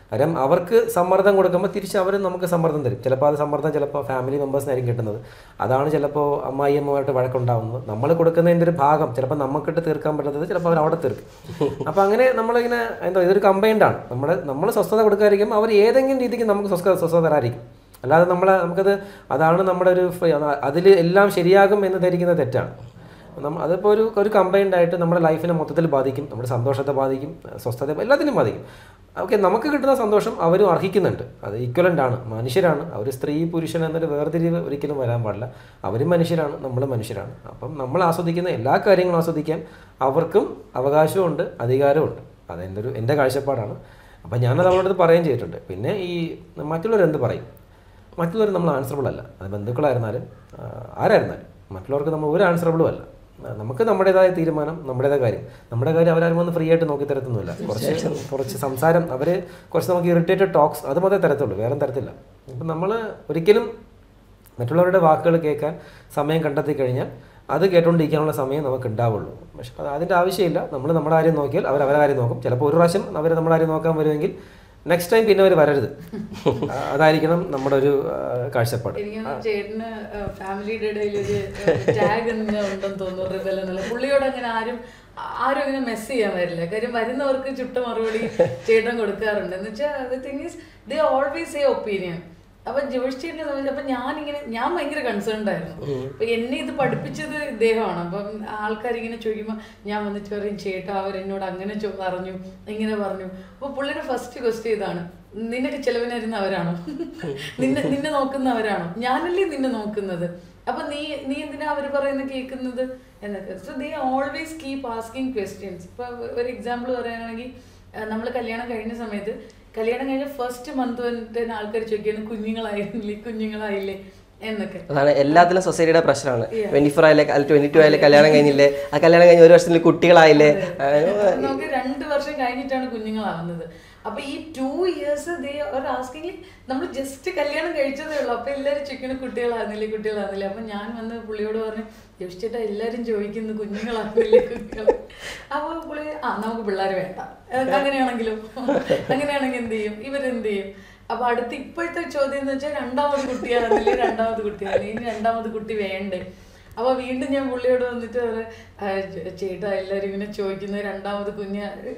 കാര്യം അവർക്ക് സമ്മർദ്ദം കൊടുക്കുമ്പോൾ തിരിച്ച് അവർ നമുക്ക് സമ്മർദ്ദം തരും ചിലപ്പോൾ അത് സമ്മർദ്ദം ചിലപ്പോൾ ഫാമിലി മെമ്പേഴ്സിനായിരിക്കും കിട്ടുന്നത് അതാണ് ചിലപ്പോൾ അമ്മായിയമ്മമായിട്ട് വഴക്കുണ്ടാവുന്നത് നമ്മൾ കൊടുക്കുന്നതിൻ്റെ ഒരു ഭാഗം ചിലപ്പോൾ നമുക്കിട്ട് തീർക്കാൻ പറ്റാത്തത് ചിലപ്പോൾ അവർ അവിടെ തീർക്കും അപ്പോൾ അങ്ങനെ നമ്മളിങ്ങനെ എന്താ ഇതൊരു കമ്പൈൻഡാണ് നമ്മുടെ നമ്മൾ സ്വസ്ഥത കൊടുക്കാതിരിക്കും അവർ ഏതെങ്കിലും രീതിക്ക് നമുക്ക് സ്വസ്ഥ സ്വസ്ഥത തരാതിരിക്കും അല്ലാതെ നമ്മളെ നമുക്കത് അതാണ് നമ്മുടെ ഒരു അതിൽ എല്ലാം ശരിയാകും എന്ന് ധരിക്കുന്ന തെറ്റാണ് നമ്മൾ അതിപ്പോൾ ഒരു ഒരു കമ്പൈൻഡ് ആയിട്ട് നമ്മുടെ ലൈഫിനെ മൊത്തത്തിൽ ബാധിക്കും നമ്മുടെ സന്തോഷത്തെ ബാധിക്കും സ്വസ്ഥത എല്ലാത്തിനും ബാധിക്കും ഓക്കെ നമുക്ക് കിട്ടുന്ന സന്തോഷം അവരും അർഹിക്കുന്നുണ്ട് അത് ഈക്വലൻ്റ് ആണ് മനുഷ്യരാണ് അവർ സ്ത്രീ പുരുഷൻ എന്നൊരു വേർതിരിവ് ഒരിക്കലും വരാൻ പാടില്ല അവരും മനുഷ്യരാണ് നമ്മൾ മനുഷ്യരാണ് അപ്പം നമ്മൾ ആസ്വദിക്കുന്ന എല്ലാ കാര്യങ്ങളും ആസ്വദിക്കാൻ അവർക്കും അവകാശമുണ്ട് അധികാരമുണ്ട് അതെൻ്റെ ഒരു എൻ്റെ കാഴ്ചപ്പാടാണ് അപ്പം ഞാനത് അവളോട് പറയുകയും ചെയ്തിട്ടുണ്ട് പിന്നെ ഈ മറ്റുള്ളവരെന്ത് പറയും മറ്റുള്ളവർ നമ്മൾ ആൻസറബിൾ അല്ല അത് ബന്ധുക്കളായിരുന്നാലും ആ, ആരായിരുന്നാലും മറ്റുള്ളവർക്ക് നമ്മൾ ഒരു ആൻസറബിളും അല്ല ആ, നമുക്ക് നമ്മുടേതായ തീരുമാനം നമ്മുടേതായ കാര്യം നമ്മുടെ കാര്യം അവരാരും വന്ന് ഫ്രീ ആയിട്ട് നോക്കി തരത്തൊന്നുമില്ല കുറച്ച് കുറച്ച് സംസാരം അവർ കുറച്ച് നമുക്ക് ഇറിറ്റേറ്റഡ് ടോക്സ് അത് മാത്രമേ തരത്തുള്ളൂ വേറെ തരത്തില്ല അപ്പം നമ്മൾ ഒരിക്കലും മറ്റുള്ളവരുടെ വാക്കുകൾ കേൾക്കാൻ സമയം കണ്ടെത്തി കഴിഞ്ഞാൽ അത് കേട്ടുകൊണ്ടിരിക്കാനുള്ള സമയം നമുക്ക് ഉണ്ടാവുള്ളൂ പക്ഷെ അത് അതിൻ്റെ ആവശ്യമില്ല നമ്മൾ നമ്മുടെ കാര്യം നോക്കിയാൽ അവർ അവരുടെ കാര്യം നോക്കും ചിലപ്പോൾ ഒരു പ്രാവശ്യം അവർ നമ്മുടെ കാര്യം നോക്കാൻ വരുമെങ്കിൽ നെക്സ്റ്റ് ടൈം പിന്നെ അവർ വരരുത് ആ, അതായിരിക്കണം നമ്മുടെ ഒരു ആ, കാഴ്ചപ്പാട് എനിക്ക് തോന്നുന്നു ചേട്ടന് ഫാമിലിയുടെ ഇടയിൽ ഒരു ടാഗ് ഉണ്ടെന്ന് തോന്നുന്നു റിബൽ എന്നുള്ള പുള്ളിയോട് അങ്ങനെ ആരും ആരും അങ്ങനെ മെസ്സ് ചെയ്യാൻ വരില്ല കാര്യം വരുന്നവർക്ക് ചുട്ട മറുപടി ചേട്ടൻ കൊടുക്കാറുണ്ട് എന്ന് വെച്ചാൽ the thing is they always a opinion അപ്പൊ ജോഷ് ചേട്ടനെ സംബന്ധിച്ച് അപ്പൊ ഞാനിങ്ങനെ ഞാൻ ഭയങ്കര കൺസേൺഡ് ആയിരുന്നു അപ്പൊ എന്നെ ഇത് പഠിപ്പിച്ചത് ഇദ്ദേഹമാണ് അപ്പം ആൾക്കാർ ഇങ്ങനെ ചോദിക്കുമ്പോൾ ഞാൻ വന്നിട്ട് പറയും ചേട്ടാ അവരെന്നോട് അങ്ങനെ ചോ- പറഞ്ഞു ഇങ്ങനെ പറഞ്ഞു അപ്പൊ പുള്ളിയുടെ ഫസ്റ്റ് ക്വസ്റ്റ്യൻ ഇതാണ് നിനക്ക് ചെലവിനരുന്ന അവരാണോ നിന്നെ നിന്നെ നോക്കുന്നവരാണോ ഞാനല്ലേ നിന്നെ നോക്കുന്നത് അപ്പൊ നീ നീ എന്തിനാ അവർ പറയുന്നത് കേൾക്കുന്നത് എന്നൊക്കെ so they always keep asking questions ഇപ്പൊ ഒരു എക്സാമ്പിൾ പറയുകയാണെങ്കിൽ നമ്മൾ കല്യാണം കഴിഞ്ഞ സമയത്ത് കല്യാണം കഴിഞ്ഞ ഫസ്റ്റ് മന്ത് വന്നിട്ട് ആൾക്കാർ ചോദിക്കുകയാണ് കുഞ്ഞുങ്ങളായിരുന്നില്ലേ കുഞ്ഞുങ്ങളായില്ലേ എന്നൊക്കെ അതാണ് എല്ലാത്തിലും സൊസൈറ്റിയുടെ പ്രശ്നമാണ് ട്വന്റി ഫോർ ആയാലേ ട്വന്റി ടു ആയാലേ കല്യാണം കഴിഞ്ഞില്ലേ ആ കല്യാണം കഴിഞ്ഞ് ഒരു വർഷത്തിൽ കുട്ടികളായില്ലേ അപ്പൊ നമുക്ക് രണ്ട് വർഷം കഴിഞ്ഞിട്ടാണ് കുഞ്ഞുങ്ങളാവുന്നത് അപ്പൊ ഈ ടു ഇയേഴ്സ് ദേ ആസ്കിങ് നമ്മൾ ജസ്റ്റ് കല്യാണം കഴിച്ചതേ ഉള്ളൂ അപ്പൊ എല്ലാവരും ചോദിക്കുന്നു കുട്ടികളാകുന്നില്ലേ കുട്ടികളാകുന്നില്ലേ അപ്പൊ ഞാൻ വന്ന് പുള്ളിയോട് പറഞ്ഞു ചോദിച്ചിട്ടാ എല്ലാരും ചോദിക്കുന്നു കുഞ്ഞുങ്ങളാകുന്നില്ലേ കുഞ്ഞുങ്ങൾ അപ്പൊ പുള്ളി ആ നമുക്ക് പിള്ളേർ വേണ്ട ഏഹ് അങ്ങനെയാണെങ്കിലോ അങ്ങനെയാണെങ്കിൽ എന്ത് ചെയ്യും ഇവരെന്ത് ചെയ്യും അപ്പൊ അടുത്ത് ഇപ്പോഴത്തെ ചോദ്യം എന്ന് വെച്ചാൽ രണ്ടാമത് കുട്ടിയാകുന്നില്ലേ രണ്ടാമത് കുട്ടിയാകുന്നില്ല ഇനി രണ്ടാമത് കുട്ടി വേണ്ടേ അപ്പൊ വീണ്ടും ഞാൻ പുള്ളിയോട് വന്നിട്ട് പറയാം, "ആ, ചേ- ചേട്ടാ എല്ലാരും ഇങ്ങനെ ചോദിക്കുന്നത് രണ്ടാമത് കുഞ്ഞ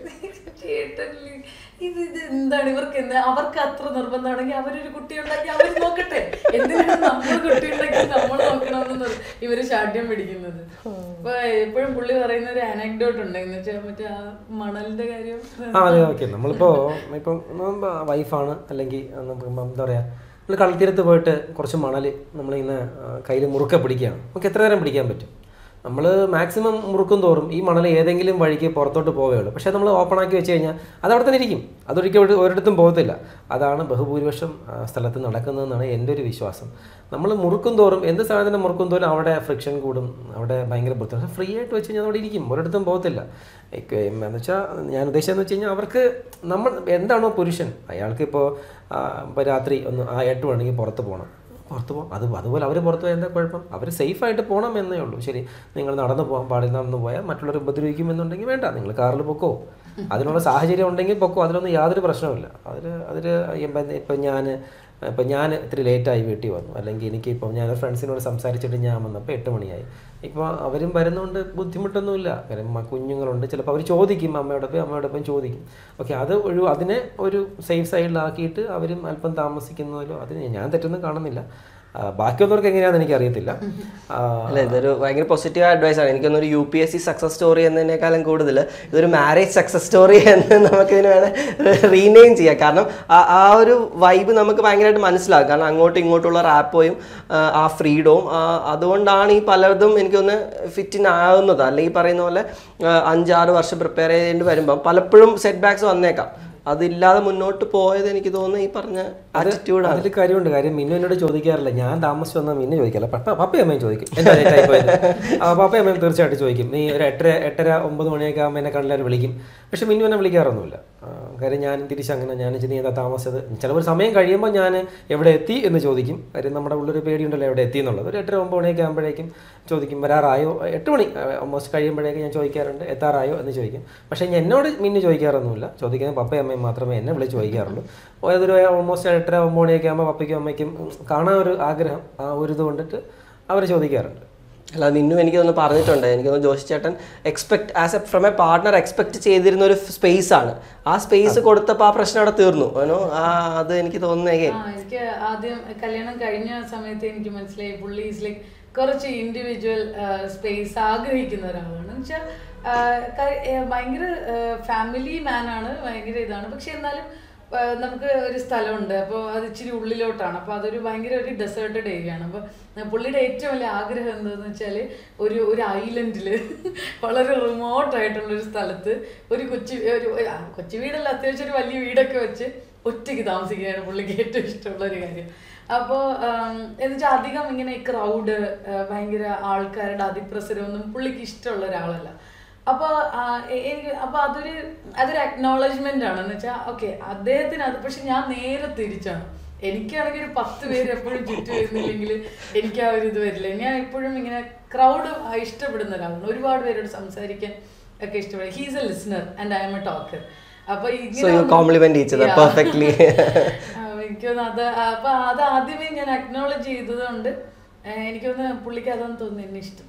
ചേട്ടൻ ഇത് ഇത് എന്താണ് ഇവർക്ക് എന്താ അവർക്ക് അത്ര നിർബന്ധമാണെങ്കിൽ അവരൊരു കുട്ടി ഉണ്ടാക്കി അവർ നോക്കട്ടെ എന്തിനാണ് നമ്മൾ കുട്ടി ഉണ്ടാക്കി നമ്മൾ നോക്കണമെന്ന് നിർ- ഇവര് ശാഠ്യം പിടിക്കുന്നത് അപ്പൊ എപ്പോഴും പുള്ളി പറയുന്ന ഒരു അനക്ഡോട്ട് ഉണ്ട് എന്ന് വെച്ചാൽ മറ്റേ ആ മണലിന്റെ കാര്യം ആ അതെ ഓക്കെ നമ്മളിപ്പോൾ ഇപ്പം വൈഫാണ് അല്ലെങ്കിൽ നമുക്ക് എന്താ പറയുക നമ്മൾ കളത്തീരത്ത് പോയിട്ട് കുറച്ച് മണൽ നമ്മളിങ്ങനെ കയ്യിൽ മുറുക്കെ പിടിക്കുകയാണ് നമുക്ക് എത്ര നേരം പിടിക്കാൻ പറ്റും നമ്മൾ മാക്സിമം മുറുക്കും തോറും ഈ മണൽ ഏതെങ്കിലും വഴിക്ക് പുറത്തോട്ട് പോവുകയുള്ളൂ പക്ഷേ നമ്മൾ ഓപ്പൺ ആക്കി വെച്ച് കഴിഞ്ഞാൽ അത് അവിടെ തന്നെ ഇരിക്കും അതൊരിക്കലും ഒരു- ഒരിടത്തും പോകത്തില്ല അതാണ് ബഹുഭൂരിപക്ഷം ആ, സ്ഥലത്ത് നടക്കുന്നതെന്നാണ് എൻ്റെ ഒരു വിശ്വാസം നമ്മൾ മുറുക്കും തോറും എന്ത് സാധനത്തിന് മുറുക്കും തോറും അവിടെ ഫ്രിക്ഷൻ കൂടും അവിടെ ഭയങ്കര ബുദ്ധിമുട്ട് ഫ്രീ ആയിട്ട് വെച്ച് കഴിഞ്ഞാൽ അവിടെ ഇരിക്കും ഒരിടത്തും പോകത്തില്ല ഇക്ക് എന്ന് വെച്ചാൽ ഞാൻ ഉദ്ദേശിച്ചതെന്ന് വെച്ച് കഴിഞ്ഞാൽ അവർക്ക് നമ്മൾ എന്താണോ പുരുഷൻ അയാൾക്ക് ഇപ്പോൾ ഇപ്പോൾ രാത്രി ഒന്ന് ആ എട്ട് മണിക്ക് പുറത്ത് പോകണം പുറത്ത് പോകാം അത് അതുപോലെ അവർ പുറത്ത് പോയാൽ എന്താ കുഴപ്പം അവർ സേഫായിട്ട് പോകണം എന്നേ ഉള്ളൂ ശരി നിങ്ങൾ നടന്നു പോകാൻ പാടില്ല നടന്നു പോയാൽ മറ്റുള്ളവർ ഉപദ്രവിക്കുമെന്നുണ്ടെങ്കിൽ വേണ്ട നിങ്ങൾ കാറിൽ പൊക്കോ അതിനുള്ള സാഹചര്യം ഉണ്ടെങ്കിൽ പൊക്കോ അതിലൊന്നും യാതൊരു പ്രശ്നവുമില്ല അതിൽ അതിൽ ഇപ്പം ഞാൻ ഇപ്പം ഞാൻ ഇത്തിരി ലേറ്റായി വീട്ടിൽ വന്നു അല്ലെങ്കിൽ എനിക്ക് ഇപ്പം ഞാൻ ഫ്രണ്ട്സിനോട് സംസാരിച്ചിട്ട് ഞാൻ വന്നപ്പോൾ എട്ട് മണിയായി ഇപ്പോൾ അവരും വരുന്നതുകൊണ്ട് ബുദ്ധിമുട്ടൊന്നുമില്ല കാര്യം മ- കുഞ്ഞുങ്ങളുണ്ട് ചിലപ്പോൾ അവർ ചോദിക്കും അമ്മയോടൊപ്പം അമ്മയോടൊപ്പം ചോദിക്കും ഓക്കെ അത് ഒരു അതിനെ ഒരു സേഫ് സൈഡിലാക്കിയിട്ട് അവരും അല്പം താമസിക്കുന്നതിലോ അതിന് ഞാൻ തെറ്റൊന്നും കാണുന്നില്ല ആ, ബാക്കിയുള്ളവർക്ക് എങ്ങനെയാണെന്ന് എനിക്ക് അറിയത്തില്ല അല്ല ഇതൊരു ഭയങ്കര പോസിറ്റീവ് അഡ്വൈസ് ആണ് എനിക്കൊന്നും ഒരു U P S C success story എന്നതിനേക്കാളും കൂടുതൽ ഇതൊരു മാരേജ് സക്സസ് സ്റ്റോറി എന്ന് നമുക്ക് ഇതിന് വേണേൽ റീനെയിം ചെയ്യാം കാരണം ആ- ആ ഒരു വൈബ് നമുക്ക് ഭയങ്കരമായിട്ട് മനസ്സിലാകും കാരണം അങ്ങോട്ടും ഇങ്ങോട്ടുള്ള റാപ്പോയും ആ ഫ്രീഡവും അതുകൊണ്ടാണ് ഈ പലതും എനിക്കൊന്ന് ഫിറ്റിൻ ആകുന്നത് അല്ലെങ്കിൽ പറയുന്ന പോലെ ആ, അഞ്ചാറ് വർഷം പ്രിപ്പയർ ചെയ്യേണ്ടി വരുമ്പം പലപ്പോഴും സെറ്റ് ബാക്സ് വന്നേക്കാം അതില്ലാതെ മുന്നോട്ട് പോയത് എനിക്ക് തോന്നുന്നു ഈ പറഞ്ഞ ആറ്റിറ്റ്യൂഡാണ് അതിൽ കാര്യമുണ്ട് കാര്യം മിന്നു എന്നോട് ചോദിക്കാറില്ല ഞാൻ താമസിച്ച് വന്നാൽ മിന്നു ചോദിക്കാറില്ല പപ്പ പപ്പയും അമ്മയും ചോദിക്കും എന്താ late ആയി പോയത് ആ പപ്പയും അമ്മയും തീർച്ചയായിട്ടും ചോദിക്കും നീ ഒരു എട്ടര എട്ടര ഒമ്പത് മണിയൊക്കെ ആകുമ്പോൾ എന്നെ കണ്ടാൽ വിളിക്കും പക്ഷെ മിന്നു എന്നെ വിളിക്കാറൊന്നുമില്ല ആ, കാര്യം ഞാൻ തിരിച്ചങ്ങനെ ഞാൻ ഇച്ചിരി എന്താ താമസിച്ചത് ചിലപ്പോൾ സമയം കഴിയുമ്പോൾ ഞാൻ എവിടെ എത്തി എന്ന് ചോദിക്കും കാര്യം നമ്മുടെ ഉള്ളൊരു പേടിയുണ്ടല്ലോ എവിടെ എത്തി എന്നുള്ളത് ഒരു എട്ടര ഒമ്പത് മണിയൊക്കെ ആകുമ്പോഴേക്കും ചോദിക്കും വരാറായോ എട്ട് മണി ഓൾമോസ്റ്റ് കഴിയുമ്പോഴേക്കും ഞാൻ ചോദിക്കാറുണ്ട് എത്താറായോ എന്ന് ചോദിക്കും പക്ഷേ ഞാൻ എന്നോട് മിന്നു ചോദിക്കാറൊന്നുമില്ല ചോദിക്കുന്നത് പപ്പയും അമ്മയും മാത്രമേ എന്നെ വിളിച്ച് ചോദിക്കാറുള്ളൂ അതൊരു ഓൾമോസ്റ്റ് എട്ടര ഒമ്പത് മണിയൊക്കെ ആകുമ്പോൾ പപ്പയ്ക്കും അമ്മയ്ക്കും കാണാൻ ഒരു ആഗ്രഹം ആ ഒരു ഇത് കൊണ്ടിട്ട് അവർ ചോദിക്കാറുണ്ട് അല്ല നിന്നും എനിക്കൊന്ന് പറഞ്ഞിട്ടുണ്ട് എനിക്കൊന്ന് ജോഷി ചേട്ടൻ expect as a from a partner expect ചെയ്തിരുന്ന ഒരു സ്പേസ് ആണ് ആ സ്പേസ് കൊടുത്തപ്പോൾ ആ പ്രശ്നം അവിടെ തീർന്നു ഓനോ ആ അത് എനിക്ക് തോന്നുന്നേ ആ എനിക്ക് ആദ്യം കല്യാണം കഴിഞ്ഞ സമയത്ത് എനിക്ക് മനസ്സിലായി പുള്ളി ഈസ് ലൈക്ക് കുറച്ച് ഇൻഡിവിജ്വൽ സ്പേസ് ആഗ്രഹിക്കുന്ന ഒരാളാണ് എന്നുവെച്ചാൽ ഭയങ്കര ഫാമിലി മാൻ ആണ് ഭയങ്കര ഇതാണ് പക്ഷെ എന്നാലും ആ, നമുക്ക് ഒരു സ്ഥലമുണ്ട് അപ്പോൾ അത് ഇച്ചിരി ഉള്ളിലോട്ടാണ് അപ്പോൾ അതൊരു ഭയങ്കര ഒരു ഡെസേർട്ടഡ് ഏരിയ ആണ് അപ്പോൾ പുള്ളിയുടെ ഏറ്റവും വലിയ ആഗ്രഹം എന്താണെന്ന് വെച്ചാൽ ഒരു ഒരു ഐലൻഡിൽ വളരെ റിമോട്ട് ആയിട്ടുള്ള ഒരു സ്ഥലത്ത് ഒരു കൊച്ചു ഒരു ആ, കൊച്ചു വീടല്ല അത്യാവശ്യം ഒരു വലിയ വീടൊക്കെ വെച്ച് ഒറ്റയ്ക്ക് താമസിക്കുകയാണ് പുള്ളിക്ക് ഏറ്റവും ഇഷ്ടമുള്ള ഒരു കാര്യം അപ്പോൾ എന്നുവെച്ചാൽ അധികം ഇങ്ങനെ ക്രൗഡ് ഭയങ്കര ആൾക്കാരുടെ അതിപ്രസരമൊന്നും പുള്ളിക്ക് ഇഷ്ടമുള്ള ഒരാളല്ല അപ്പോൾ എനിക്ക് അപ്പോൾ അതൊരു അതൊരു അക്നോളജ്മെന്റ് ആണ് എന്ന് വെച്ചാൽ ഓക്കെ അദ്ദേഹത്തിന് അത് പക്ഷെ ഞാൻ നേരെ തിരിച്ചാണ് എനിക്കാണെങ്കിൽ ഒരു പത്ത് പേര് എപ്പോഴും ചുറ്റും വരുന്നില്ലെങ്കിൽ എനിക്ക് ആ ഒരു ഇത് വരില്ല ഞാൻ എപ്പോഴും ഇങ്ങനെ ക്രൗഡ് ഇഷ്ടപ്പെടുന്ന ഒരാളാണ് ഒരുപാട് പേരോട് സംസാരിക്കാൻ ഒക്കെ ഇഷ്ടപ്പെടും he's a listener and I'm a talker അപ്പൊ So you compliment each other perfectly. എനിക്ക് തോന്നുന്നു അത് അപ്പൊ അത് ആദ്യമേ ഞാൻ അക്നോളജ് ചെയ്തത് കൊണ്ട് എനിക്ക് തോന്നുന്നു പുള്ളിക്ക് അതാണ് തോന്നുന്നു എന്നെ ഇഷ്ടം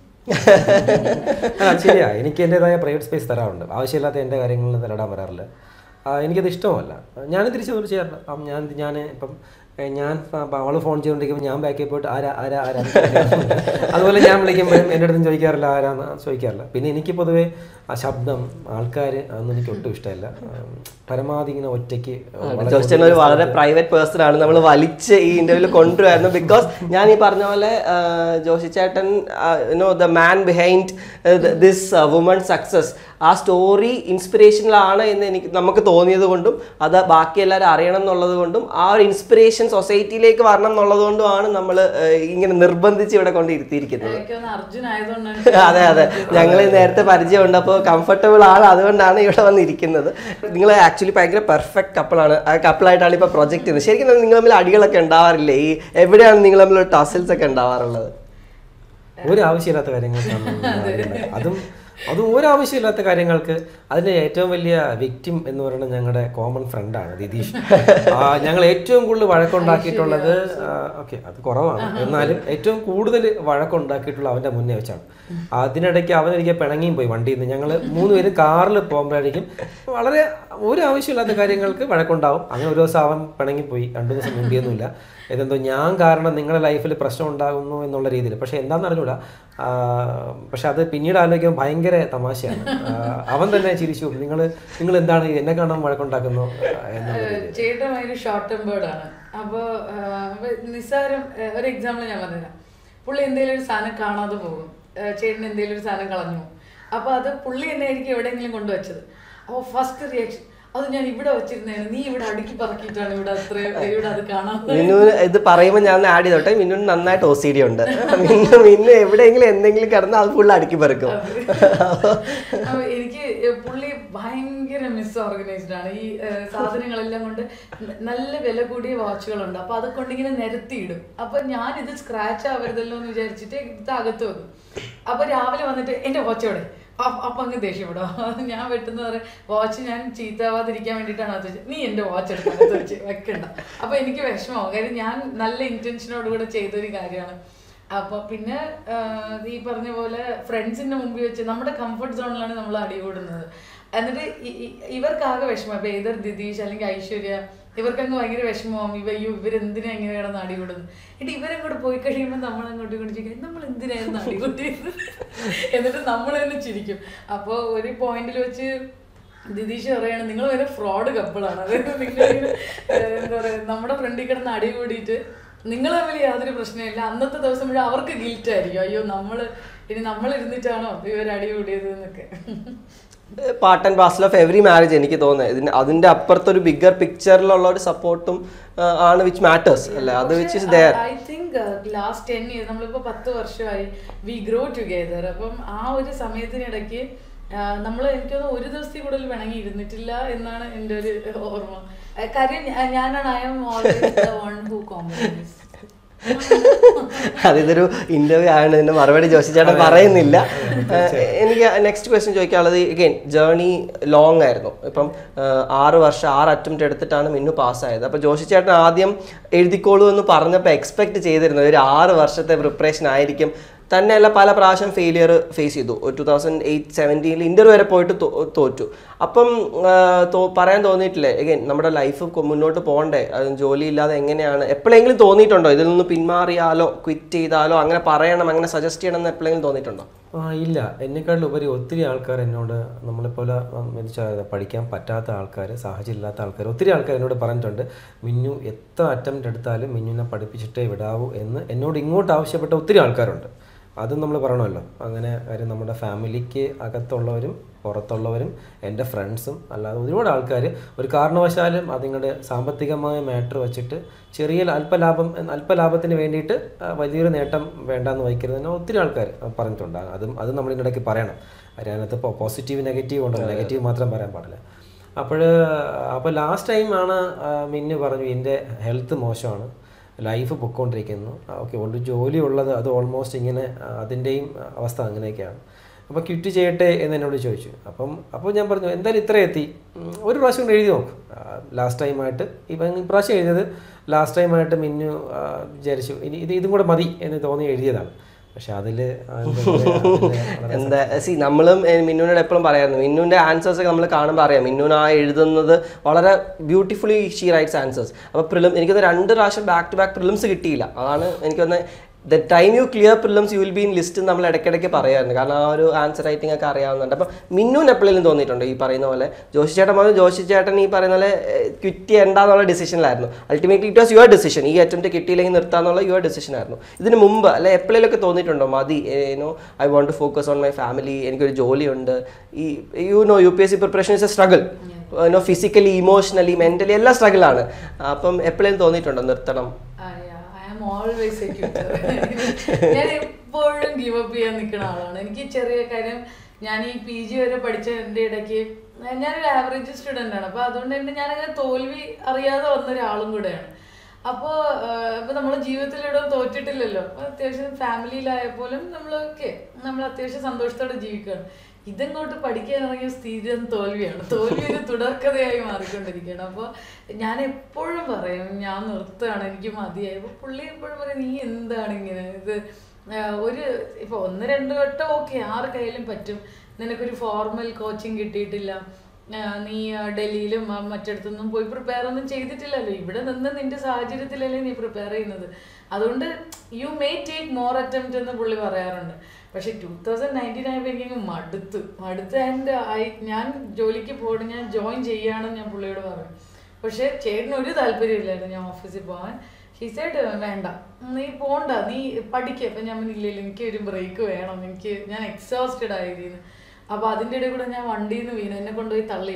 ആ ശരിയാ എനിക്ക് എൻ്റെതായ പ്രൈവറ്റ് സ്പേസ് തരാറുണ്ട് ആവശ്യമില്ലാത്ത എൻ്റെ കാര്യങ്ങളിൽ തലടാൻ വരാറില്ല ആ, എനിക്കത് ഇഷ്ടമല്ല ഞാൻ തിരിച്ചു ചെയ്യാറില്ല ആ, ഞാൻ ഞാൻ ഇപ്പം ഏ, ഞാൻ അവൾ ഫോൺ ചെയ്തുകൊണ്ടിരിക്കുമ്പോൾ ഞാൻ ബാക്കിൽ പോയിട്ട് ആരാ ആരാ ആരാ എന്ന് ചോദിക്കാറുണ്ട്. അതുപോലെ ഞാൻ വിളിക്കുമ്പോഴും എൻ്റെ അടുത്തും ചോദിക്കാറില്ല ആരാന്ന് ചോദിക്കാറില്ല പിന്നെ എനിക്ക് പൊതുവേ ആ ശബ്ദം ആൾക്കാർ അതൊന്നും എനിക്ക് ഒട്ടും ഇഷ്ടമല്ല ആ, പരമാവധി ഇങ്ങനെ ഒറ്റയ്ക്ക് വളരെ ജോഷി ചേട്ടൻ ഒരു വളരെ പ്രൈവറ്റ് പേഴ്സൺ ആണ് നമ്മൾ വലിച്ച് ഈ ഇന്റർവ്യൂവിൽ കൊണ്ടുവരുന്നു ബിക്കോസ് ഞാൻ ഈ പറഞ്ഞ പോലെ ആ, ജോഷി ചേട്ടൻ you know the man behind this woman success ആ സ്റ്റോറി ഇൻസ്പിറേഷനിലാണ് എന്ന് എനിക്ക് നമുക്ക് തോന്നിയത് കൊണ്ടും അത് ബാക്കി എല്ലാവരും അറിയണം എന്നുള്ളത് കൊണ്ടും ആ ഒരു ഇൻസ്പിറേഷൻ സൊസൈറ്റിയിലേക്ക് വരണം എന്നുള്ളത് കൊണ്ടുമാണ് നമ്മൾ ഇങ്ങനെ നിർബന്ധിച്ച് ഇവിടെ കൊണ്ട് ഇരുത്തിയിരിക്കുന്നത് എനിക്ക് തോന്നുന്നു അർജുൻ ആയതുകൊണ്ടാണ് അതെ അതെ ഞങ്ങൾ നേരത്തെ പരിചയമുണ്ട് അപ്പോൾ കംഫർട്ടബിൾ ആണ് അതുകൊണ്ടാണ് ഇവിടെ വന്നിരിക്കുന്നത് നിങ്ങൾ ആക്ച്വലി ഭയങ്കര പെർഫെക്റ്റ് കപ്പിളാണ് ആ കപ്പിളായിട്ടാണ് ഇപ്പോൾ പ്രൊജക്ട് ചെയ്യുന്നത് ശരിക്കും നിങ്ങൾ തമ്മിൽ അടികളൊക്കെ ഉണ്ടാവാറില്ലേ ഈ എവിടെയാണ് നിങ്ങൾ തമ്മിൽ ടസിൽസ് ഒക്കെ ഉണ്ടാവാറുള്ളത് ഒരു ആവശ്യമില്ലാത്ത കാര്യങ്ങൾക്കാണ് ഉണ്ടാകുന്നത്. അതും അതും ഒരു ആവശ്യമില്ലാത്ത കാര്യങ്ങൾക്ക് അതിന്റെ ഏറ്റവും വലിയ വിക്ടിം എന്ന് പറയുന്നത് ഞങ്ങളുടെ കോമൺ ഫ്രണ്ടാണ് ദിതീഷ് ആ, ഞങ്ങൾ ഏറ്റവും കൂടുതൽ വഴക്കുണ്ടാക്കിയിട്ടുള്ളത് ഓക്കെ അത് കുറവാണ് എന്നാലും ഏറ്റവും കൂടുതൽ വഴക്കുണ്ടാക്കിയിട്ടുള്ള അവന്റെ മുന്നേ വെച്ചാണ് അതിനിടയ്ക്ക് അവനൊരിക്കൽ പിണങ്ങിയും പോയി വണ്ടിയിൽ നിന്ന് ഞങ്ങൾ മൂന്നുപേരും കാറിൽ പോകുമ്പോഴായിരിക്കും വളരെ ഒരു ആവശ്യമില്ലാത്ത കാര്യങ്ങൾക്ക് വഴക്കുണ്ടാവും അങ്ങനെ ഒരു ദിവസം അവൻ പിണങ്ങിപ്പോയി രണ്ടു ദിവസം മിണ്ടിയൊന്നുമില്ല ഇതെന്തോ ഞാൻ കാരണം നിങ്ങളുടെ ലൈഫിൽ പ്രശ്നം ഉണ്ടാകുന്നു എന്നുള്ള രീതിയിൽ പക്ഷെ എന്താണെന്ന് അറിഞ്ഞൂടാ ആ, പക്ഷെ അത് പിന്നീട് ആലോചിക്കുമ്പോൾ ഭയങ്കര തമാശയാണ് ആ, അവൻ തന്നെ ചിരിച്ചു നിങ്ങൾ നിങ്ങൾ എന്താണ് എന്നെ കാണാൻ വഴക്കുണ്ടാക്കുന്നു എന്നുള്ള രീതിയിൽ ചേട്ടൻ ഭയങ്കര ഷോർട്ട് ടെമ്പേർഡ് ആണ് അപ്പോൾ നിസ്സാരം ആ, ഒരു എക്സാമ്പിൾ ഞാൻ പറഞ്ഞുതരാം പുള്ളി എന്തെങ്കിലും ഒരു സാധനം കാണാതെ പോകും ആ, ചേട്ടൻ എന്തെങ്കിലും ഒരു സാധനം കളഞ്ഞു പോകും അപ്പോൾ അത് പുള്ളി എന്നെ ആയിരിക്കും എവിടെയെങ്കിലും കൊണ്ടുവച്ചത് അപ്പോൾ ഫസ്റ്റ് റിയാക്ഷൻ അത് ഞാൻ ഇവിടെ വെച്ചിരുന്നതാണ് നീ ഇവിടെ അടുക്കി പറക്കിയിട്ടാണ് ഇവിടെ അത്ര ഇവിടെ അത് കാണാൻ മിന്നു ഇത് പറയുമ്പോൾ ഞാൻ ആഡ് ചെയ്തോട്ടെ മിന്നുന് നന്നായിട്ട് ഒ സി ഡി ഉണ്ട് മിന്നു മിന്നു എവിടെയെങ്കിലും എന്തെങ്കിലും കിടന്ന് അത് ഫുള്ള് അടുക്കി പെറുക്കും അപ്പൊ എനിക്ക് പുള്ളി ഭയങ്കര മിസ് ഓർഗനൈസ്ഡ് ആണ് ഈ ഏഹ്, സാധനങ്ങളെല്ലാം കൊണ്ട് ന- നല്ല വില കൂടിയ വാച്ചുകളുണ്ട് അപ്പൊ അത് കൊണ്ട് ഇങ്ങനെ നിരത്തിയിടും അപ്പൊ ഞാൻ ഇത് സ്ക്രാച്ച് ആവരുതല്ലോ എന്ന് വിചാരിച്ചിട്ട് ഇത് അകത്ത് വെക്കും അപ്പൊ രാവിലെ വന്നിട്ട് എന്റെ വാച്ച് എവിടെ അ- അപ്പൊ അങ്ങ് ദേഷ്യപ്പെടും ഞാൻ വെട്ടുന്ന പറയാം വാച്ച് ഞാൻ ചീത്താവാതിരിക്കാൻ വേണ്ടിയിട്ടാണ് അത് വെച്ചത് നീ എന്റെ വാച്ച് എടുക്കാൻ വെച്ച് വെക്കണ്ട അപ്പൊ എനിക്ക് വിഷമമാവും കാര്യം ഞാൻ നല്ല ഇന്റൻഷനോടുകൂടെ ചെയ്തൊരു കാര്യമാണ് അപ്പൊ പിന്നെ ആ, ഈ പറഞ്ഞ പോലെ ഫ്രണ്ട്സിന്റെ മുമ്പിൽ വെച്ച് നമ്മുടെ കംഫർട്ട് സോണിലാണ് നമ്മൾ അടികൂടുന്നത് എന്നിട്ട് ഇ- ഇ- ഇവർക്കാകെ വിഷമം ഇപ്പൊ ഏതൊരു ദിതീഷ് അല്ലെങ്കിൽ ഐശ്വര്യ ഇവർക്കങ്ങ് ഭയങ്കര വിഷമമാവും ഇവ അയ്യോ ഇവരെന്തിനാ ഇങ്ങനെ കിടന്ന് അടികൂടുന്നു എന്നിട്ട് ഇവരങ്ങോട്ട് പോയി കഴിയുമ്പോൾ നമ്മൾ അങ്ങോട്ട് ഇങ്ങോട്ട് ചോദിക്കും നമ്മൾ എന്തിനായിരുന്നു അടികൂട്ടിയത് എന്നിട്ട് നമ്മൾ തന്നെ ചിരിക്കും അപ്പോൾ ഒരു പോയിന്റിൽ വെച്ച് ദിതീഷ് പറയാണ് നിങ്ങൾ വരെ ഫ്രോഡ് കപ്പിളാണ് അതായത് നിങ്ങൾ എന്താ പറയുക നമ്മുടെ ഫ്രണ്ടിൽ കിടന്ന് അടി കൂടിയിട്ട് നിങ്ങൾ തമ്മിൽ യാതൊരു പ്രശ്നമില്ല അന്നത്തെ ദിവസം മുഴുവൻ അവർക്ക് ഗിൽറ്റ് ആയിരിക്കും അയ്യോ നമ്മൾ ഇനി നമ്മൾ ഇരുന്നിട്ടാണോ ഇവർ അടി കൂടിയത് എന്നൊക്കെ part and parcel of every marriage എനിക്ക് തോന്നുന്നത് ഇതിന് അതിന്റെ അപ്പുറത്തൊരു ബിഗർ പിക്ചറിലുള്ള ഒരു സപ്പോർട്ടും ആണ് വിച്ച് മാറ്റേഴ്സ് അല്ലേ അത് which is there I think last ten years നമ്മളിപ്പോ പത്ത് വർഷമായി വി ഗ്രോ ടുഗെദർ അപ്പം ആ ഒരു സമയത്തിനിടയ്ക്ക് നമ്മൾ എനിക്കൊന്ന് ഒരു ദിവസത്തിൽ കൂടുതൽ വേണമെങ്കിൽ ഇരുന്നിട്ടില്ല എന്നാണ് എൻ്റെ ഒരു ഓർമ്മ ആ, കാര്യം ഞാ- ഞാനാണ് I'm always the one who compromise അതിതൊരു ഇന്റർവ്യൂ ആണ് ഇതിന്റെ മറുപടി ജോഷി ചേട്ടൻ പറയുന്നില്ല ഏഹ് എനിക്ക് നെക്സ്റ്റ് ക്വസ്റ്റ്യൻ ചോദിക്കാനുള്ളത് അഗൈൻ ജേർണി ലോങ് ആയിരുന്നു ഇപ്പം ഏഹ് ആറ് വർഷം ആറ് അറ്റംപ്റ്റ് എടുത്തിട്ടാണ് മിന്നു പാസ്സായത് അപ്പോൾ ജോഷി ചേട്ടൻ ആദ്യം എഴുതിക്കോളൂ എന്ന് പറഞ്ഞപ്പോൾ എക്സ്പെക്ട് ചെയ്തിരുന്നത് ഒരു ആറ് വർഷത്തെ പ്രിപ്പറേഷൻ ആയിരിക്കും തന്നെയല്ല പല പ്രാവശ്യം ഫെയിലിയർ ഫേസ് ചെയ്തു ടു തൗസൻഡ് എയ്റ്റ് സെവൻറ്റീനിൽ ഇന്റർവ്യൂ വരെ പോയിട്ട് തോ- തോറ്റു അപ്പം ആ, തോ- പറയാൻ തോന്നിയിട്ടില്ലേ എഗൈൻ നമ്മുടെ ലൈഫ് മുന്നോട്ട് പോകണ്ടേ അത് ജോലി ഇല്ലാതെ എങ്ങനെയാണ് എപ്പോഴെങ്കിലും തോന്നിയിട്ടുണ്ടോ ഇതിൽ നിന്ന് പിന്മാറിയാലോ ക്വിറ്റ് ചെയ്താലോ അങ്ങനെ പറയണം അങ്ങനെ സജസ്റ്റ് ചെയ്യണം എന്ന് എപ്പോഴെങ്കിലും തോന്നിയിട്ടുണ്ടോ ആ ഇല്ല എന്നെക്കാളും ഉപരി ഒത്തിരി ആൾക്കാർ എന്നോട് നമ്മളെപ്പോലെ ഉം, എന്ന് വെച്ചാൽ പഠിക്കാൻ പറ്റാത്ത ആൾക്കാർ സാഹചര്യം ഇല്ലാത്ത ആൾക്കാർ ഒത്തിരി ആൾക്കാർ എന്നോട് പറഞ്ഞിട്ടുണ്ട് മിന്നു എത്ര അറ്റംപ്റ്റ് എടുത്താലും മിന്നുവിനെ പഠിപ്പിച്ചിട്ടേ വിടാവൂ എന്ന് എന്നോട് ഇങ്ങോട്ട് ആവശ്യപ്പെട്ട ഒത്തിരി ആൾക്കാരുണ്ട് അതും നമ്മൾ പറയണമല്ലോ അങ്ങനെ കാര്യം നമ്മുടെ ഫാമിലിക്ക് അകത്തുള്ളവരും പുറത്തുള്ളവരും എൻ്റെ ഫ്രണ്ട്സും അല്ലാതെ ഒരുപാട് ആൾക്കാർ ഒരു കാരണവശാലും അതിങ്ങളുടെ സാമ്പത്തികമായ മാറ്റർ വെച്ചിട്ട് ചെറിയ അല്പലാഭം അല്പലാഭത്തിന് വേണ്ടിയിട്ട് ആ, വലിയൊരു നേട്ടം വേണ്ടാന്ന് വയ്ക്കരുതെന്ന് ഒത്തിരി ആൾക്കാർ പറഞ്ഞിട്ടുണ്ട് അതും അത് നമ്മൾ ഇതിനിടയ്ക്ക് പറയണം കാര്യം അതിനകത്ത് ഇപ്പോൾ പോസിറ്റീവ് നെഗറ്റീവ് ഉണ്ടല്ലോ നെഗറ്റീവ് മാത്രം പറയാൻ പാടില്ല അപ്പോൾ അപ്പോൾ ലാസ്റ്റ് ടൈമാണ് മിന്നു പറഞ്ഞു എൻ്റെ ഹെൽത്ത് മോശമാണ് ലൈഫ് പൊയ്ക്കൊണ്ടിരിക്കുന്നു ഓക്കെ ഒരു ജോലി ഉള്ളത് അത് ഓൾമോസ്റ്റ് ഇങ്ങനെ ആ, അതിൻ്റെയും അവസ്ഥ അങ്ങനെയൊക്കെയാണ് അപ്പോൾ ക്വിറ്റ് ചെയ്യട്ടെ എന്ന് എന്നോട് ചോദിച്ചു അപ്പം അപ്പോൾ ഞാൻ പറഞ്ഞു എന്തായാലും ഇത്ര എത്തി ഉം, ഒരു പ്രാവശ്യം കൂടി എഴുതി നോക്കും ലാസ്റ്റ് ടൈമായിട്ട് ഇപ്പം ഇപ്രാവശ്യം എഴുതിയത് ലാസ്റ്റ് ടൈമായിട്ട് മിന്നു ആ, വിചാരിച്ചു ഇനി ഇത് ഇതും കൂടെ മതി എന്ന് തോന്നി എഴുതിയതാണ് പക്ഷെ അതിൽ എന്താ സി നമ്മളും ഏഹ്, മിന്നുവിനോട് എപ്പോഴും പറയായിരുന്നു മിന്നുവിന്റെ ആൻസേഴ്സ് ഒക്കെ നമ്മൾ കാണുമ്പോൾ അറിയാം മിന്നുവിന് ആ എഴുതുന്നത് വളരെ ബ്യൂട്ടിഫുള്ളി ഷീ റൈറ്റ്സ് ആൻസേഴ്സ് അപ്പോൾ പ്രിലിം എനിക്കൊന്ന് രണ്ട് പ്രാവശ്യം ബാക്ക് ടു ബാക്ക് പ്രിലിംസ് കിട്ടിയില്ല അതാണ് എനിക്കൊന്ന് the time you clear prelims you will be in list നമ്മൾ ഇടയ്ക്കിടയ്ക്ക് പറയാറുണ്ട് കാരണം ആ ഒരു ആൻസർ റൈറ്റിംഗ് ഒക്കെ അറിയാവുന്നുണ്ട് അപ്പം മിന്നുവിന് എപ്പോഴെങ്കിലും തോന്നിയിട്ടുണ്ടോ ഈ പറയുന്ന പോലെ ജോഷി ചേട്ടൻ പറഞ്ഞു ജോഷി ചേട്ടൻ ഈ പറയുന്ന പോലെ ക്വിറ്റ് ചെയ്യേണ്ടെന്നുള്ള ഡിസിഷനിലായിരുന്നു ultimately it was your decision ഈ അറ്റംപ്റ്റ് കിട്ടിയില്ലെങ്കിൽ നിർത്താന്നുള്ള യുവർ ഡിസിഷൻ ആയിരുന്നു ഇതിന് മുമ്പ് അല്ലെ എപ്പോഴെങ്കിലും ഒക്കെ തോന്നിയിട്ടുണ്ടോ മതി no I want to focus on my family എനിക്കൊരു ജോലിയുണ്ട് ഈ you know U P S C preparation is a struggle no physically emotionally mentally എല്ലാം സ്ട്രഗിളാണ് അപ്പം എപ്പോഴെങ്കിലും തോന്നിയിട്ടുണ്ടോ നിർത്തണം ഐ ആം ഓൾവേസ് എ ഞാൻ എപ്പോഴും ഗീവ് അപ്പ് ചെയ്യാൻ നിൽക്കുന്ന ആളാണ് എനിക്ക് ചെറിയ കാര്യം ഞാൻ ഈ പി ജി വരെ പഠിച്ചതിൻ്റെ ഇടയ്ക്ക് ഞാനൊരു ആവറേജ് സ്റ്റുഡൻ്റ് ആണ് അപ്പോൾ അതുകൊണ്ട് തന്നെ ഞാനങ്ങനെ തോൽവി അറിയാതെ വന്ന ഒരാളും കൂടെയാണ് അപ്പോൾ ഇപ്പോൾ നമ്മൾ ജീവിതത്തിലിടം തോറ്റിട്ടില്ലല്ലോ അപ്പോൾ അത്യാവശ്യം ഫാമിലിയിലായപ്പോലും നമ്മളൊക്കെ നമ്മൾ അത്യാവശ്യം സന്തോഷത്തോടെ ജീവിക്കുകയാണ് ഇതങ്ങോട്ട് പഠിക്കാൻ ഇറങ്ങിയ സ്ഥിരം തോൽവിയാണ് തോൽവി ഒരു തുടർക്കഥയായി മാറിക്കൊണ്ടിരിക്കുകയാണ് അപ്പോൾ ഞാൻ എപ്പോഴും പറയും ഞാൻ നിർത്തുകയാണ് എനിക്ക് മതിയായി അപ്പോൾ പുള്ളി എപ്പോഴും പറയും നീ എന്താണ് ഇങ്ങനെ ഇത് ആഹ് ഒരു ഇപ്പോൾ ഒന്ന് രണ്ട് വട്ടം ഓക്കെ ആറ് കയ്യിലും പറ്റും നിനക്കൊരു ഫോർമൽ കോച്ചിങ് കിട്ടിയിട്ടില്ല ആഹ് നീ ആഹ് ഡൽഹിയിലും ആ മറ്റിടത്തൊന്നും പോയി പ്രിപ്പയർ ഒന്നും ചെയ്തിട്ടില്ലല്ലോ ഇവിടെ നിന്ന് നിന്റെ സാഹചര്യത്തിലല്ലേ നീ പ്രിപ്പയർ ചെയ്യുന്നത് അതുകൊണ്ട് you may take more attempt എന്ന് പുള്ളി പറയാറുണ്ട് പക്ഷെ ടൂ തൗസൻഡ് നയൻറ്റീൻ ആയപ്പോൾ എനിക്ക് മടുത്തു മടുത്ത് ആൻഡ് ഐ ഞാൻ ജോലിക്ക് പോകണം ഞാൻ ജോയിൻ ചെയ്യുകയാണെന്ന് ഞാൻ പുള്ളിയോട് പറഞ്ഞു പക്ഷെ ചേട്ടന് ഒരു താല്പര്യമില്ലായിരുന്നു ഞാൻ ഓഫീസിൽ പോകാൻ ഷീസൈഡ് വേണ്ട നീ പോണ്ട നീ പഠിക്കുക അപ്പം ഞാൻ പറഞ്ഞു, ഇല്ല ഇല്ല എനിക്ക് ഒരു ബ്രേക്ക് വേണം എനിക്ക് ഞാൻ എക്സോസ്റ്റഡ് ആയിരുന്നു അപ്പൊ അതിന്റെ ഇടയിൽ കൂടെ ഞാൻ വണ്ടിയിൽ നിന്ന് വീണു എന്നെ കൊണ്ടുപോയി തള്ളി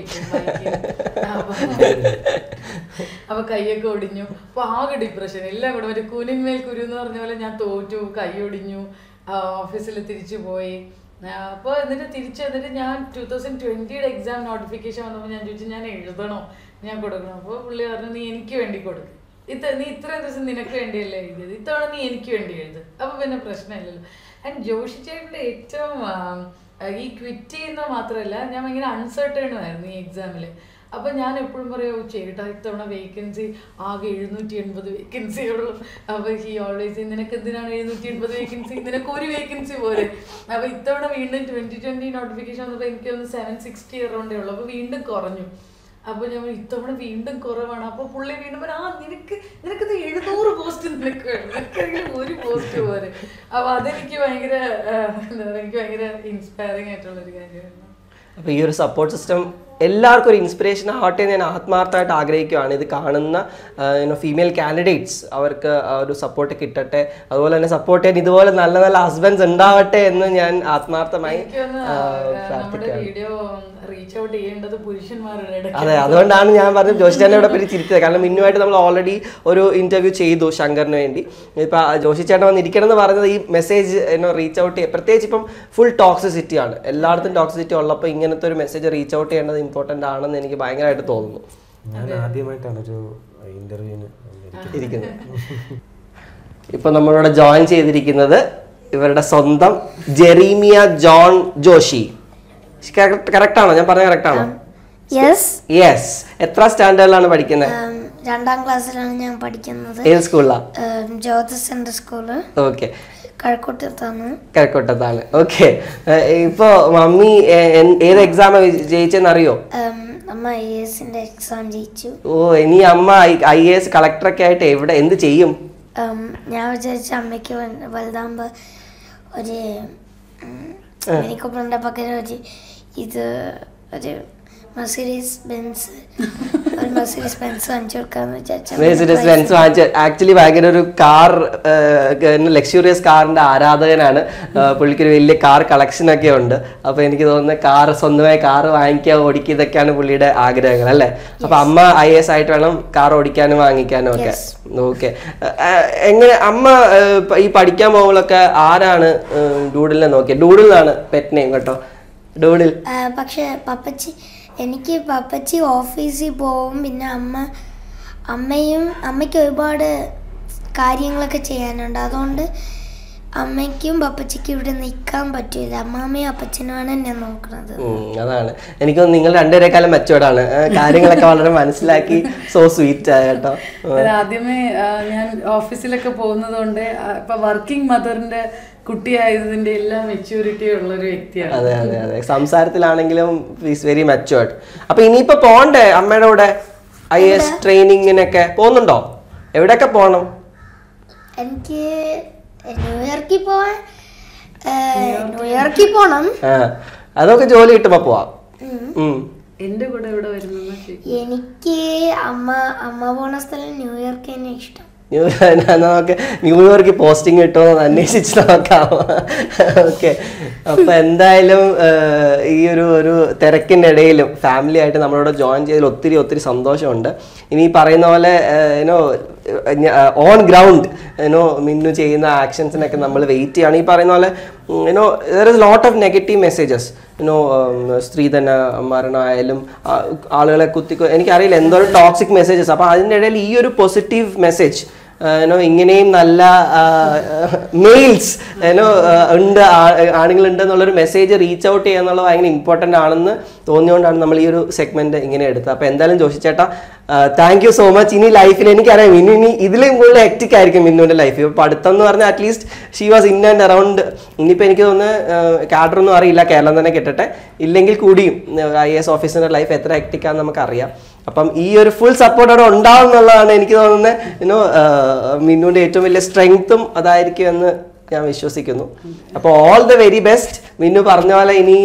അപ്പൊ കൈയൊക്കെ ഒടിഞ്ഞു അപ്പൊ ആകെ ഡിപ്രഷൻ എല്ലാം കൂടെ മറ്റേ കൂനിന്മേൽ കുരു എന്ന് പറഞ്ഞ പോലെ ഞാൻ തോറ്റു കൈ ഒടിഞ്ഞു ഓഫീസിൽ തിരിച്ചു പോയി അപ്പോൾ എന്നിട്ട് തിരിച്ചു വന്നിട്ട് ഞാൻ ടൂ തൗസൻഡ് ട്വന്റിയുടെ എക്സാം നോട്ടിഫിക്കേഷൻ വന്നപ്പോൾ ഞാൻ ചോദിച്ചു ഞാൻ എഴുതണോ ഞാൻ കൊടുക്കണം അപ്പോൾ പുള്ളി പറഞ്ഞു നീ എനിക്ക് വേണ്ടി കൊടുക്കും ഇത്ര നീ ഇത്രയും ദിവസം നിനക്ക് വേണ്ടിയല്ലേ എഴുതിയത് ഇത്തവണ നീ എനിക്ക് വേണ്ടി എഴുത് അപ്പൊ പിന്നെ പ്രശ്നമില്ലല്ലോ ആൻഡ് ജോഷി ചേട്ടൻ്റെ ഏറ്റവും ആ, ഈ ക്വിറ്റ് ചെയ്യുന്ന മാത്രമല്ല ഞാൻ ഭയങ്കര അൺസർട്ടേണും ആയിരുന്നു ഈ എക്സാമിൽ അപ്പൊ ഞാൻ എപ്പോഴും പറയും ചേട്ടാ ഇത്തവണ വേക്കൻസി ആകെ എഴുന്നൂറ്റി എൺപത് വേക്കൻസി ഉള്ളു അപ്പൊ ഹി ഓൾവേസ് നിനക്ക് എന്തിനാണ് എഴുന്നൂറ്റി എൺപത് വേക്കൻസി നിനക്ക് ഒരു വേക്കൻസി പോലെ അപ്പൊ ഇത്തവണ വീണ്ടും ട്വന്റി ട്വന്റി നോട്ടിഫിക്കേഷൻ വന്നപ്പോൾ എനിക്ക് ഒന്ന് സെവൻ സിക്സ്റ്റി അറൗണ്ടേ ഉള്ളൂ അപ്പൊ വീണ്ടും കുറഞ്ഞു അപ്പൊ ഞാൻ പറഞ്ഞു, ഇത്തവണ വീണ്ടും കുറവാണ് അപ്പൊ പുള്ളി വീണ്ടും പറഞ്ഞു ആ നിനക്ക് നിനക്കത് എഴുന്നൂറ് പോസ്റ്റ് നിനക്ക് വേണം നിനക്കെങ്കിലും ഒരു പോസ്റ്റ് പോലെ അപ്പൊ അതെനിക്ക് ഭയങ്കര ആ, എന്താ പറയുക എനിക്ക് ഭയങ്കര ഇൻസ്പയറിംഗ് ആയിട്ടുള്ള ഒരു കാര്യമായിരുന്നു അപ്പോൾ ഈ ഒരു സപ്പോർട്ട് സിസ്റ്റം എല്ലാവർക്കും ഒരു ഇൻസ്പിറേഷൻ ആവട്ടെ എന്ന് ഞാൻ ആത്മാർത്ഥമായിട്ട് ആഗ്രഹിക്കുകയാണ് ഇത് കാണുന്ന ഫീമെയിൽ കാൻഡിഡേറ്റ്സ് അവർക്ക് ആ ഒരു സപ്പോർട്ട് കിട്ടട്ടെ അതുപോലെ തന്നെ സപ്പോർട്ട് ചെയ്യാൻ ഇതുപോലെ നല്ല നല്ല ഹസ്ബൻഡ്സ് ഉണ്ടാവട്ടെ എന്ന് ഞാൻ ആത്മാർത്ഥമായി എനിക്കൊന്ന് ആ, നമ്മുടെ പ്രാർത്ഥിക്കുകയാണ് വീഡിയോ റീച്ച് ഔട്ട് ചെയ്യേണ്ടത് പുരുഷന്മാരുടെ ഇടയ്ക്ക് അതെ അതുകൊണ്ടാണ് ഞാൻ പറഞ്ഞത് ജോഷി ചേട്ടനെ ഇവിടെ പറ്റി ചിരിച്ചത് കാരണം മിന്നുമായിട്ട് നമ്മൾ ഓൾറെഡി ഒരു ഇന്റർവ്യൂ ചെയ്തു ശങ്കറിന് വേണ്ടി ഇപ്പൊ ആ ജോഷി ചേട്ടൻ വന്നിരിക്കണം എന്ന് പറയുന്നത് ഈ മെസ്സേജ് എന്നോ റീച്ച് ഔട്ട് ചെയ്യുക പ്രത്യേകിച്ച് ഇപ്പം ഫുൾ ടോക്സിസിറ്റി ആണ് എല്ലായിടത്തും ടോക്സിസിറ്റി ഉള്ളപ്പോൾ ഇങ്ങനത്തെ ഒരു മെസ്സേജ് റീച്ച് ഔട്ട് ചെയ്യേണ്ടത് ഇമ്പോർട്ടൻ്റ് ആണെന്ന് എനിക്ക് ഭയങ്കരമായിട്ട് തോന്നുന്നു ഞാൻ ആദ്യമായിട്ടാണ് ഒരു ഇന്റർവ്യൂവിന് ഇരിക്കുന്നത് ഇപ്പൊ നമ്മളിവിടെ ജോയിൻ ചെയ്തിരിക്കുന്നത് ഇവരുടെ സ്വന്തം ജെറീമിയ ജോൺ ജോഷി കറക്റ്റ് ആണോ ഞാൻ പറഞ്ഞ കറക്റ്റ് ആണോ യെസ് യെസ് എത്ര സ്റ്റാൻഡേർഡിലാണ് പഠിക്കുന്നത് രണ്ടാം ക്ലാസ്സിലാണ് ഞാൻ പഠിക്കുന്നത് ഏത് സ്കൂളിലാണ് ഉം, ജ്യോതി സെൻട്രൽ സ്കൂള് ഓക്കെ കഴക്കൂട്ടത്താണ് കിഴക്കോട്ടത്താണ് ഓക്കെ ഇപ്പൊ മമ്മി ഏ- എൻ- ഏത് എക്സാം ജയിച്ചെന്ന് അറിയോ ഉം, അമ്മ ഐ എസിന്റെ എക്സാം ജയിച്ചു ഓ ഇനി അമ്മ ഐ എ എസ് കളക്ടറൊക്കെ ആയിട്ട് എവിടെ എന്ത് ചെയ്യും ഉം, ഞാൻ വിചാരിച്ച അമ്മയ്ക്ക് വൽ- വലുതാകുമ്പോ ഒരു ഹെലികോപ്റ്ററിന്റെ പകരം ഒരു ഇത് ഒരു മെർസിഡീസ് ബെൻസ് ഒരു മെർസിഡീസ് ബെൻസ് വാങ്ങിച്ചു കൊടുക്കാന്ന് വിചാരിച്ചു മെഴ്സിഡസ് ബെൻസ് വാങ്ങിച്ച ആക്ച്വലി ഭയങ്കര ഒരു കാർ ലക്ഷൂറിയസ് കാറിന്റെ ആരാധകനാണ് ആ, പുള്ളിക്കൊരു വലിയ കാർ കളക്ഷൻ ഒക്കെ ഉണ്ട് അപ്പൊ എനിക്ക് തോന്നുന്നത് കാർ സ്വന്തമായി കാർ വാങ്ങിക്കുക ഓടിക്കുക ഇതൊക്കെയാണ് പുള്ളിയുടെ ആഗ്രഹങ്ങൾ അല്ലേ അപ്പൊ അമ്മ ഐ എസ് ആയിട്ട് വേണം കാർ ഓടിക്കാനും വാങ്ങിക്കാനും ഒക്കെ ഓക്കെ എങ്ങനെ അമ്മ ആ, ഇപ്പൊ ഈ പഠിക്കാൻ പോകുമ്പോഴൊക്കെ ആരാണ് ഡൂഡിലിനെ നോക്കിയത് ഡൂഡിലാണ് പെറ്റ് നെയിം കേട്ടോ ഡൂഡിൽ ആ, പക്ഷെ പപ്പച്ചി എനിക്ക് പപ്പച്ചി ഓഫീസിൽ പോവും പിന്നെ അമ്മ അമ്മയും അമ്മയ്ക്ക് ഒരുപാട് കാര്യങ്ങളൊക്കെ ചെയ്യാനുണ്ട് അതുകൊണ്ട് അമ്മയ്ക്കും പപ്പച്ചിക്കും ഇവിടെ നിൽക്കാൻ പറ്റില്ല അമ്മാമ്മയും അപ്പച്ചനുമാണ് എന്നെ നോക്കുന്നത് ഉം, അതാണ് എനിക്ക് തോന്നുന്നു നിങ്ങൾ രണ്ടുപേരെക്കാളും മെച്ചോർഡാണ് കാര്യങ്ങളൊക്കെ വളരെ മനസ്സിലാക്കി സോ സ്വീറ്റ് ആയ കേട്ടോ അത് ആദ്യമേ ആ, ഞാൻ ഓഫീസിലൊക്കെ പോകുന്നത് കൊണ്ട് ഇപ്പൊ വർക്കിംഗ് മദറിന്റെ കുട്ടിയായതിന്റെ എല്ലാം മെച്യൂരിറ്റി ഉള്ള ഒരു വ്യക്തിയാണ് അതെ അതെ അതെ സംസാരത്തിലാണെങ്കിലും ഈസ് വെരി മെച്ചുവേർഡ് അപ്പൊ ഇനിയിപ്പോ പോണ്ടേ അമ്മയുടെ കൂടെ ഐ എസ് ട്രെയിനിങ്ങിനൊക്കെ പോകുന്നുണ്ടോ എവിടെയൊക്കെ പോകണം എനിക്ക് ന്യൂയോർക്കിൽ പോവാൻ ആ, ന്യൂയോർക്കിൽ പോണം ആ അതൊക്കെ ജോലി കിട്ടുമ്പോ പോവാം ഉം. എന്റെ കൂടെ ഇവിടെ വരുന്ന എനിക്ക് അമ്മ അമ്മ പോണ സ്ഥലം ന്യൂയോർക്ക് തന്നെ ഇഷ്ടം ന്യൂ എന്നാ നമുക്ക് ന്യൂയോർക്കിൽ പോസ്റ്റിംഗ് കിട്ടുമോ എന്ന് അന്വേഷിച്ച് നോക്കാം ഓക്കെ അപ്പൊ എന്തായാലും ആഹ്, ഈ ഒരു ഒരു തിരക്കിൻ്റെ ഇടയിലും ഫാമിലി ആയിട്ട് നമ്മളോട് ജോയിൻ ചെയ്തതിൽ ഒത്തിരി ഒത്തിരി സന്തോഷമുണ്ട് ഇനി ഈ പറയുന്ന പോലെ ഏനോ ഓൺ ഗ്രൗണ്ട് ഏനോ മിന്നു ചെയ്യുന്ന ആക്ഷൻസിനൊക്കെ നമ്മൾ വെയിറ്റ് ചെയ്യാണ് ഈ പറയുന്ന പോലെ you know there is lot of negative messages you know സ്ത്രീധന മരണമായാലും ആ, ആളുകളെ കുത്തി എനിക്കറിയില്ല എന്തോരം ടോക്സിക് മെസ്സേജസ് അപ്പോൾ അതിൻ്റെ ഇടയിൽ ഈ ഒരു പോസിറ്റീവ് മെസ്സേജ് ഏനോ ഇങ്ങനെയും നല്ല മെയിൽസ് ഏനോ ഉണ്ട് ആണുങ്ങളുണ്ട് എന്നുള്ളൊരു മെസ്സേജ് റീച്ച് ഔട്ട് ചെയ്യുക എന്നുള്ളത് ഭയങ്കര ഇമ്പോർട്ടൻ്റ് ആണെന്ന് തോന്നിയുകൊണ്ടാണ് നമ്മൾ ഈ ഒരു സെഗ്മെന്റ് ഇങ്ങനെ എടുത്തത് അപ്പോൾ എന്തായാലും ജോഷി ചേട്ടാ താങ്ക് യു സോ മച്ച് ഇനി ലൈഫിൽ എനിക്കറിയാം ഇനി ഇനി ഇതിലും കൂടുതൽ ഹെക്റ്റിക് ആയിരിക്കും മിന്നുവിൻ്റെ ലൈഫ് ഇപ്പോൾ പഠിത്തം എന്ന് പറഞ്ഞാൽ at least she was in and around ഇനിയിപ്പോൾ എനിക്ക് തോന്നുന്നു കാഡറൊന്നും അറിയില്ല കേരളം തന്നെ കിട്ടട്ടെ ഇല്ലെങ്കിൽ കൂടിയും ഐ എസ് ഓഫീസറിൻ്റെ ലൈഫ് എത്ര ഹെക്റ്റിക് ആണെന്ന് നമുക്കറിയാം അപ്പം ഈ ഒരു ഫുൾ സപ്പോർട്ട് അവിടെ ഉണ്ടാവും എന്നുള്ളതാണ് എനിക്ക് തോന്നുന്നത് യുനോ മിന്നുവിൻ്റെ ഏറ്റവും വലിയ സ്ട്രെങ്ത്തും അതായിരിക്കും എന്ന് ഞാൻ വിശ്വസിക്കുന്നു അപ്പോൾ all the very best Minnu പറഞ്ഞ പോലെ ഇനി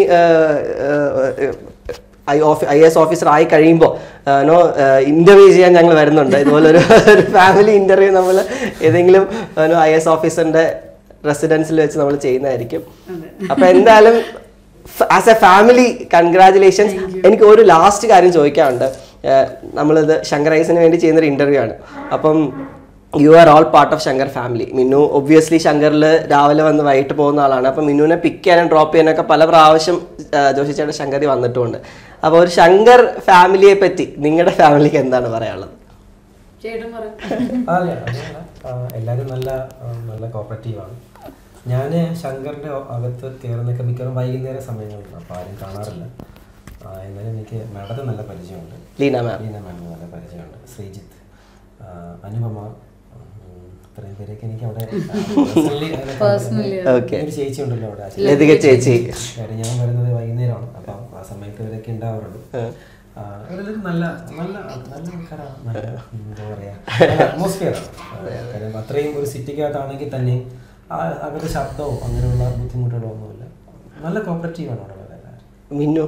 ഐ ഓഫി ഐ എസ് ഓഫീസർ ആയി കഴിയുമ്പോൾ നോ ഇന്റർവ്യൂ ചെയ്യാൻ ഞങ്ങൾ വരുന്നുണ്ട് ഇതുപോലെ ഒരു ഒരു ഫാമിലി ഇന്റർവ്യൂ നമ്മൾ ഏതെങ്കിലും ഐ എസ് ഓഫീസറിന്റെ റെസിഡൻസിൽ വെച്ച് നമ്മൾ ചെയ്യുന്നതായിരിക്കും അപ്പൊ എന്തായാലും ആസ് എ ഫാമിലി കൺഗ്രാചുലേഷൻസ് എനിക്ക് ഒരു ലാസ്റ്റ് കാര്യം ചോദിക്കാനുണ്ട് ഏഹ് നമ്മളിത് ശങ്കർ ഐസിന് വേണ്ടി ചെയ്യുന്നൊരു ഇന്റർവ്യൂ ആണ് അപ്പം you are all part of Shankar family Minnu obviously ശങ്കറിൽ രാവിലെ വന്ന് വൈകിട്ട് പോകുന്ന ആളാണ് അപ്പം മിന്നുവിനെ പിക്ക് ചെയ്യാനും ഡ്രോപ്പ് ചെയ്യാനൊക്കെ പല പ്രാവശ്യം ഏഹ് ജോഷി ചേട്ടൻ ശങ്കരി വന്നിട്ടുമുണ്ട് അപ്പോൾ ഒരു ശങ്കർ ഫാമിലിയെ പറ്റി നിങ്ങളുടെ ഫാമിലിക്ക് എന്താണ് പറയാനുള്ളത് ചേട്ടൻ പറ അല്ല അങ്ങനെയല്ല. ആ, എല്ലാവരും നല്ല ആ, നല്ല കോപ്പറേറ്റീവാണ് ഞാൻ ശങ്കറിൻ്റെ അകത്ത് കയറുന്നൊക്കെ മിക്കവാറും വൈകുന്നേര സമയങ്ങളിലാണ് അപ്പോൾ ആരും കാണാറില്ല ആ, എന്നാലും എനിക്ക് മാഡത്തെ നല്ല പരിചയമുണ്ട് ലീന മാം ലീന മാമിന് നല്ല പരിചയമുണ്ട് ശ്രീജിത്ത് ആ, അനുപമ ഉം, ഇത്രയും പേരൊക്കെ എനിക്ക് അവിടെ Personally, Okay. ഒരു ചേച്ചി ഉണ്ടല്ലോ അവിടെ ആ ചേച്ചി. ലതിക ചേച്ചി കാര്യം ഞാൻ വരുന്നത് വൈകുന്നേരമാണ് അപ്പം ആ സമയത്ത് ഇവരൊക്കെ ഉണ്ടാവാറുണ്ട് ആ, ഇവരെല്ലാവരും നല്ല നല്ല നല്ല ആൾക്കാരാണ് നല്ല എന്താ പറയാ അറ്റ്മോസ്ഫിയറാണ് കാര്യം അത്രയും ഒരു സിറ്റിക്കകത്താണെങ്കിൽ തന്നെ ആ അകത്ത് ശബ്ദമോ അങ്ങനെയുള്ള ബുദ്ധിമുട്ടുകളോ ഒന്നുമില്ല നല്ല കോപ്പറേറ്റീവാണ് അവിടെ ഉള്ളത് എല്ലാവരും മിന്നു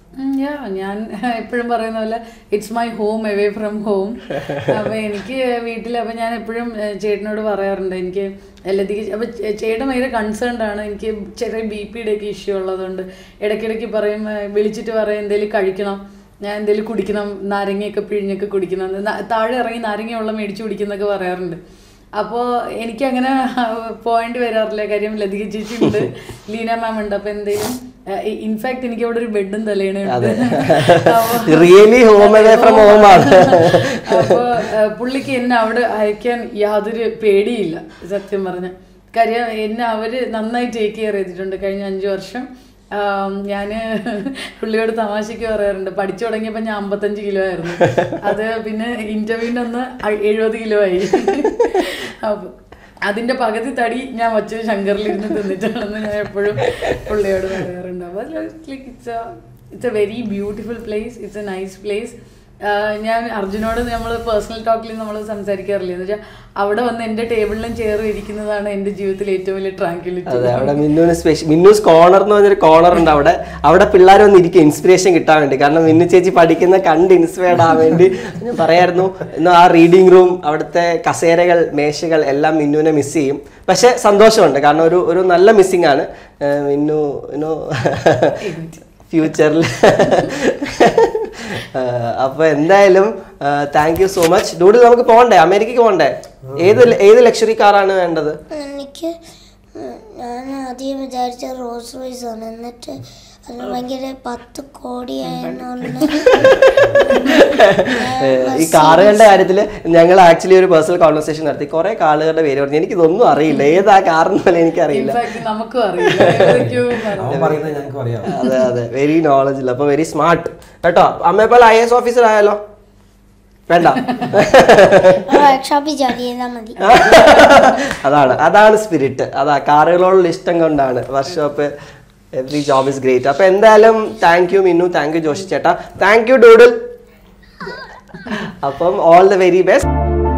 ഉം, yeah, ഞാൻ എപ്പോഴും പറയുന്ന പോലെ it's my home away from home അപ്പൊ എനിക്ക് വീട്ടിൽ അപ്പൊ ഞാൻ എപ്പോഴും ഏഹ്, ചേട്ടനോട് പറയാറുണ്ട് എനിക്ക് എല്ലാത്തിക്ക് അപ്പൊ ചേ- ചേട്ടൻ ഭയങ്കര കൺസേൺഡ് ആണ് എനിക്ക് ചെറിയ ബി പിയുടെ ഒക്കെ ഇഷ്യൂ ഉള്ളതുകൊണ്ട് ഇടയ്ക്കിടയ്ക്ക് പറയും ഏഹ്, വിളിച്ചിട്ട് പറയും എന്തെങ്കിലും കഴിക്കണം ഞാൻ എന്തെങ്കിലും കുടിക്കണം നാരങ്ങയൊക്കെ പിഴിഞ്ഞൊക്കെ കുടിക്കണം ന- താഴെ ഇറങ്ങി നാരങ്ങ വെള്ളം മേടിച്ച് കുടിക്കുന്നൊക്കെ പറയാറുണ്ട് അപ്പോൾ എനിക്കങ്ങനെ പോയിന്റ് വരാറില്ല കാര്യം ലതിക ചേച്ചി ഉണ്ട് ലീന മാം ഉണ്ട് അപ്പോൾ എന്തെങ്കിലും ഇൻഫാക്ട് എനിക്ക് അവിടെ ഒരു ബെഡും തലേണുണ്ട് really home away from home ആണ് അപ്പോൾ പുള്ളിക്ക് എന്നെ അവിടെ അയക്കാൻ യാതൊരു പേടിയില്ല സത്യം പറഞ്ഞ കാര്യം എന്നെ അവര് നന്നായി ടേക്ക് കെയർ ചെയ്തിട്ടുണ്ട് കഴിഞ്ഞ അഞ്ചു വർഷം ഞാൻ പുള്ളിയോട് തമാശയ്ക്ക് പറയാറുണ്ട് പഠിച്ചു തുടങ്ങിയപ്പോൾ ഞാൻ അമ്പത്തഞ്ച് കിലോ ആയിരുന്നു അത് പിന്നെ ഇന്റർവ്യൂവിന് ഒന്ന് എഴുപത് കിലോ ആയി അപ്പൊ അതിന്റെ പകുതി തടി ഞാൻ വച്ച് ശങ്കറിലിരുന്ന് തിന്നിട്ടാണെന്ന് ഞാൻ എപ്പോഴും പുള്ളിയോട് പറയാറുണ്ട് അപ്പോൾ it's it's a very beautiful place it's a nice place ഞാൻ അർജുനോട് നമ്മൾ പേഴ്സണൽ ടോക്കിൽ നമ്മൾ സംസാരിക്കാറില്ല എന്ന് വെച്ചാൽ അവിടെ വന്ന് എൻ്റെ ടേബിളിലും ചെയറും ഇരിക്കുന്നതാണ് എൻ്റെ ജീവിതത്തിൽ ഏറ്റവും വലിയ ട്രാങ്ക്യുലിറ്റി അതെ അവിടെ മിന്നുവിന് സ്പെഷ്യൽ മിന്നൂസ് കോർണർ എന്ന് പറഞ്ഞൊരു കോർണർ ഉണ്ട് അവിടെ അവിടെ പിള്ളേർ ഒന്ന് ഇരിക്കും ഇൻസ്പിറേഷൻ കിട്ടാൻ വേണ്ടി കാരണം മിന്നു ചേച്ചി പഠിക്കുന്ന കണ്ട് ഇൻസ്പയർഡ് ആവാൻ വേണ്ടി ഞാൻ പറയായിരുന്നു ഇന്ന് ആ റീഡിംഗ് റൂം അവിടുത്തെ കസേരകൾ മേശകൾ എല്ലാം മിന്നുവിനെ മിസ് ചെയ്യും പക്ഷെ സന്തോഷമുണ്ട് കാരണം ഒരു ഒരു നല്ല മിസ്സിംഗ് ആണ് ഏഹ് മിന്നു ഇനോ ഫ്യൂച്ചറിൽ അപ്പൊ എന്തായാലും thank you so much Doodle നമുക്ക് പോകണ്ടേ അമേരിക്കക്ക് പോകണ്ടേ ഏത് ഏത് ലക്ഷറി കാറാണ് വേണ്ടത് എനിക്ക് ഉം, ഞാൻ ആദ്യം വിചാരിച്ച റോസ് റോയ്സ് ആണ് എന്നിട്ട് അത് ഭയങ്കര പത്ത് കോടിയായതുകൊണ്ട് ഏഹ് ഈ കാറുകളുടെ കാര്യത്തിൽ ഞങ്ങൾ ആക്ച്വലി ഒരു പേഴ്സണൽ കോൺവെർസേഷൻ നടത്തി കുറെ കാറുകളുടെ പേര് പറഞ്ഞു എനിക്കിതൊന്നും അറിയില്ല ഏതാ കാറെന്ന് പോലും എനിക്കറിയില്ല ഇൻഫാക്ട് നമുക്കും അറിയില്ല ഏതൊക്കെയോ പറഞ്ഞു. അവൻ പറയുന്നത് ഞങ്ങൾക്ക് അറിയാം അതെ അതെ വെരി നോളജ് ഇല്ല അപ്പൊ വെരി സ്മാർട്ട് കേട്ടോ അമ്മയെപ്പോലെ ഐ എസ് ഓഫീസർ ആയാലോ വേണ്ട വർക്ക്ഷോപ്പിൽ ജോലി ചെയ്താൽ മതി അതാണ് അതാണ് സ്പിരിറ്റ് അതാ കാറുകളോടുള്ള ഇഷ്ടം കൊണ്ടാണ് workshop every job is great അപ്പൊ എന്തായാലും thank you Minnu thank you Joshi ചേട്ടാ താങ്ക് യു ഡൂഡിൽ അപ്പം ഓൾ ദ വെരി ബെസ്റ്റ്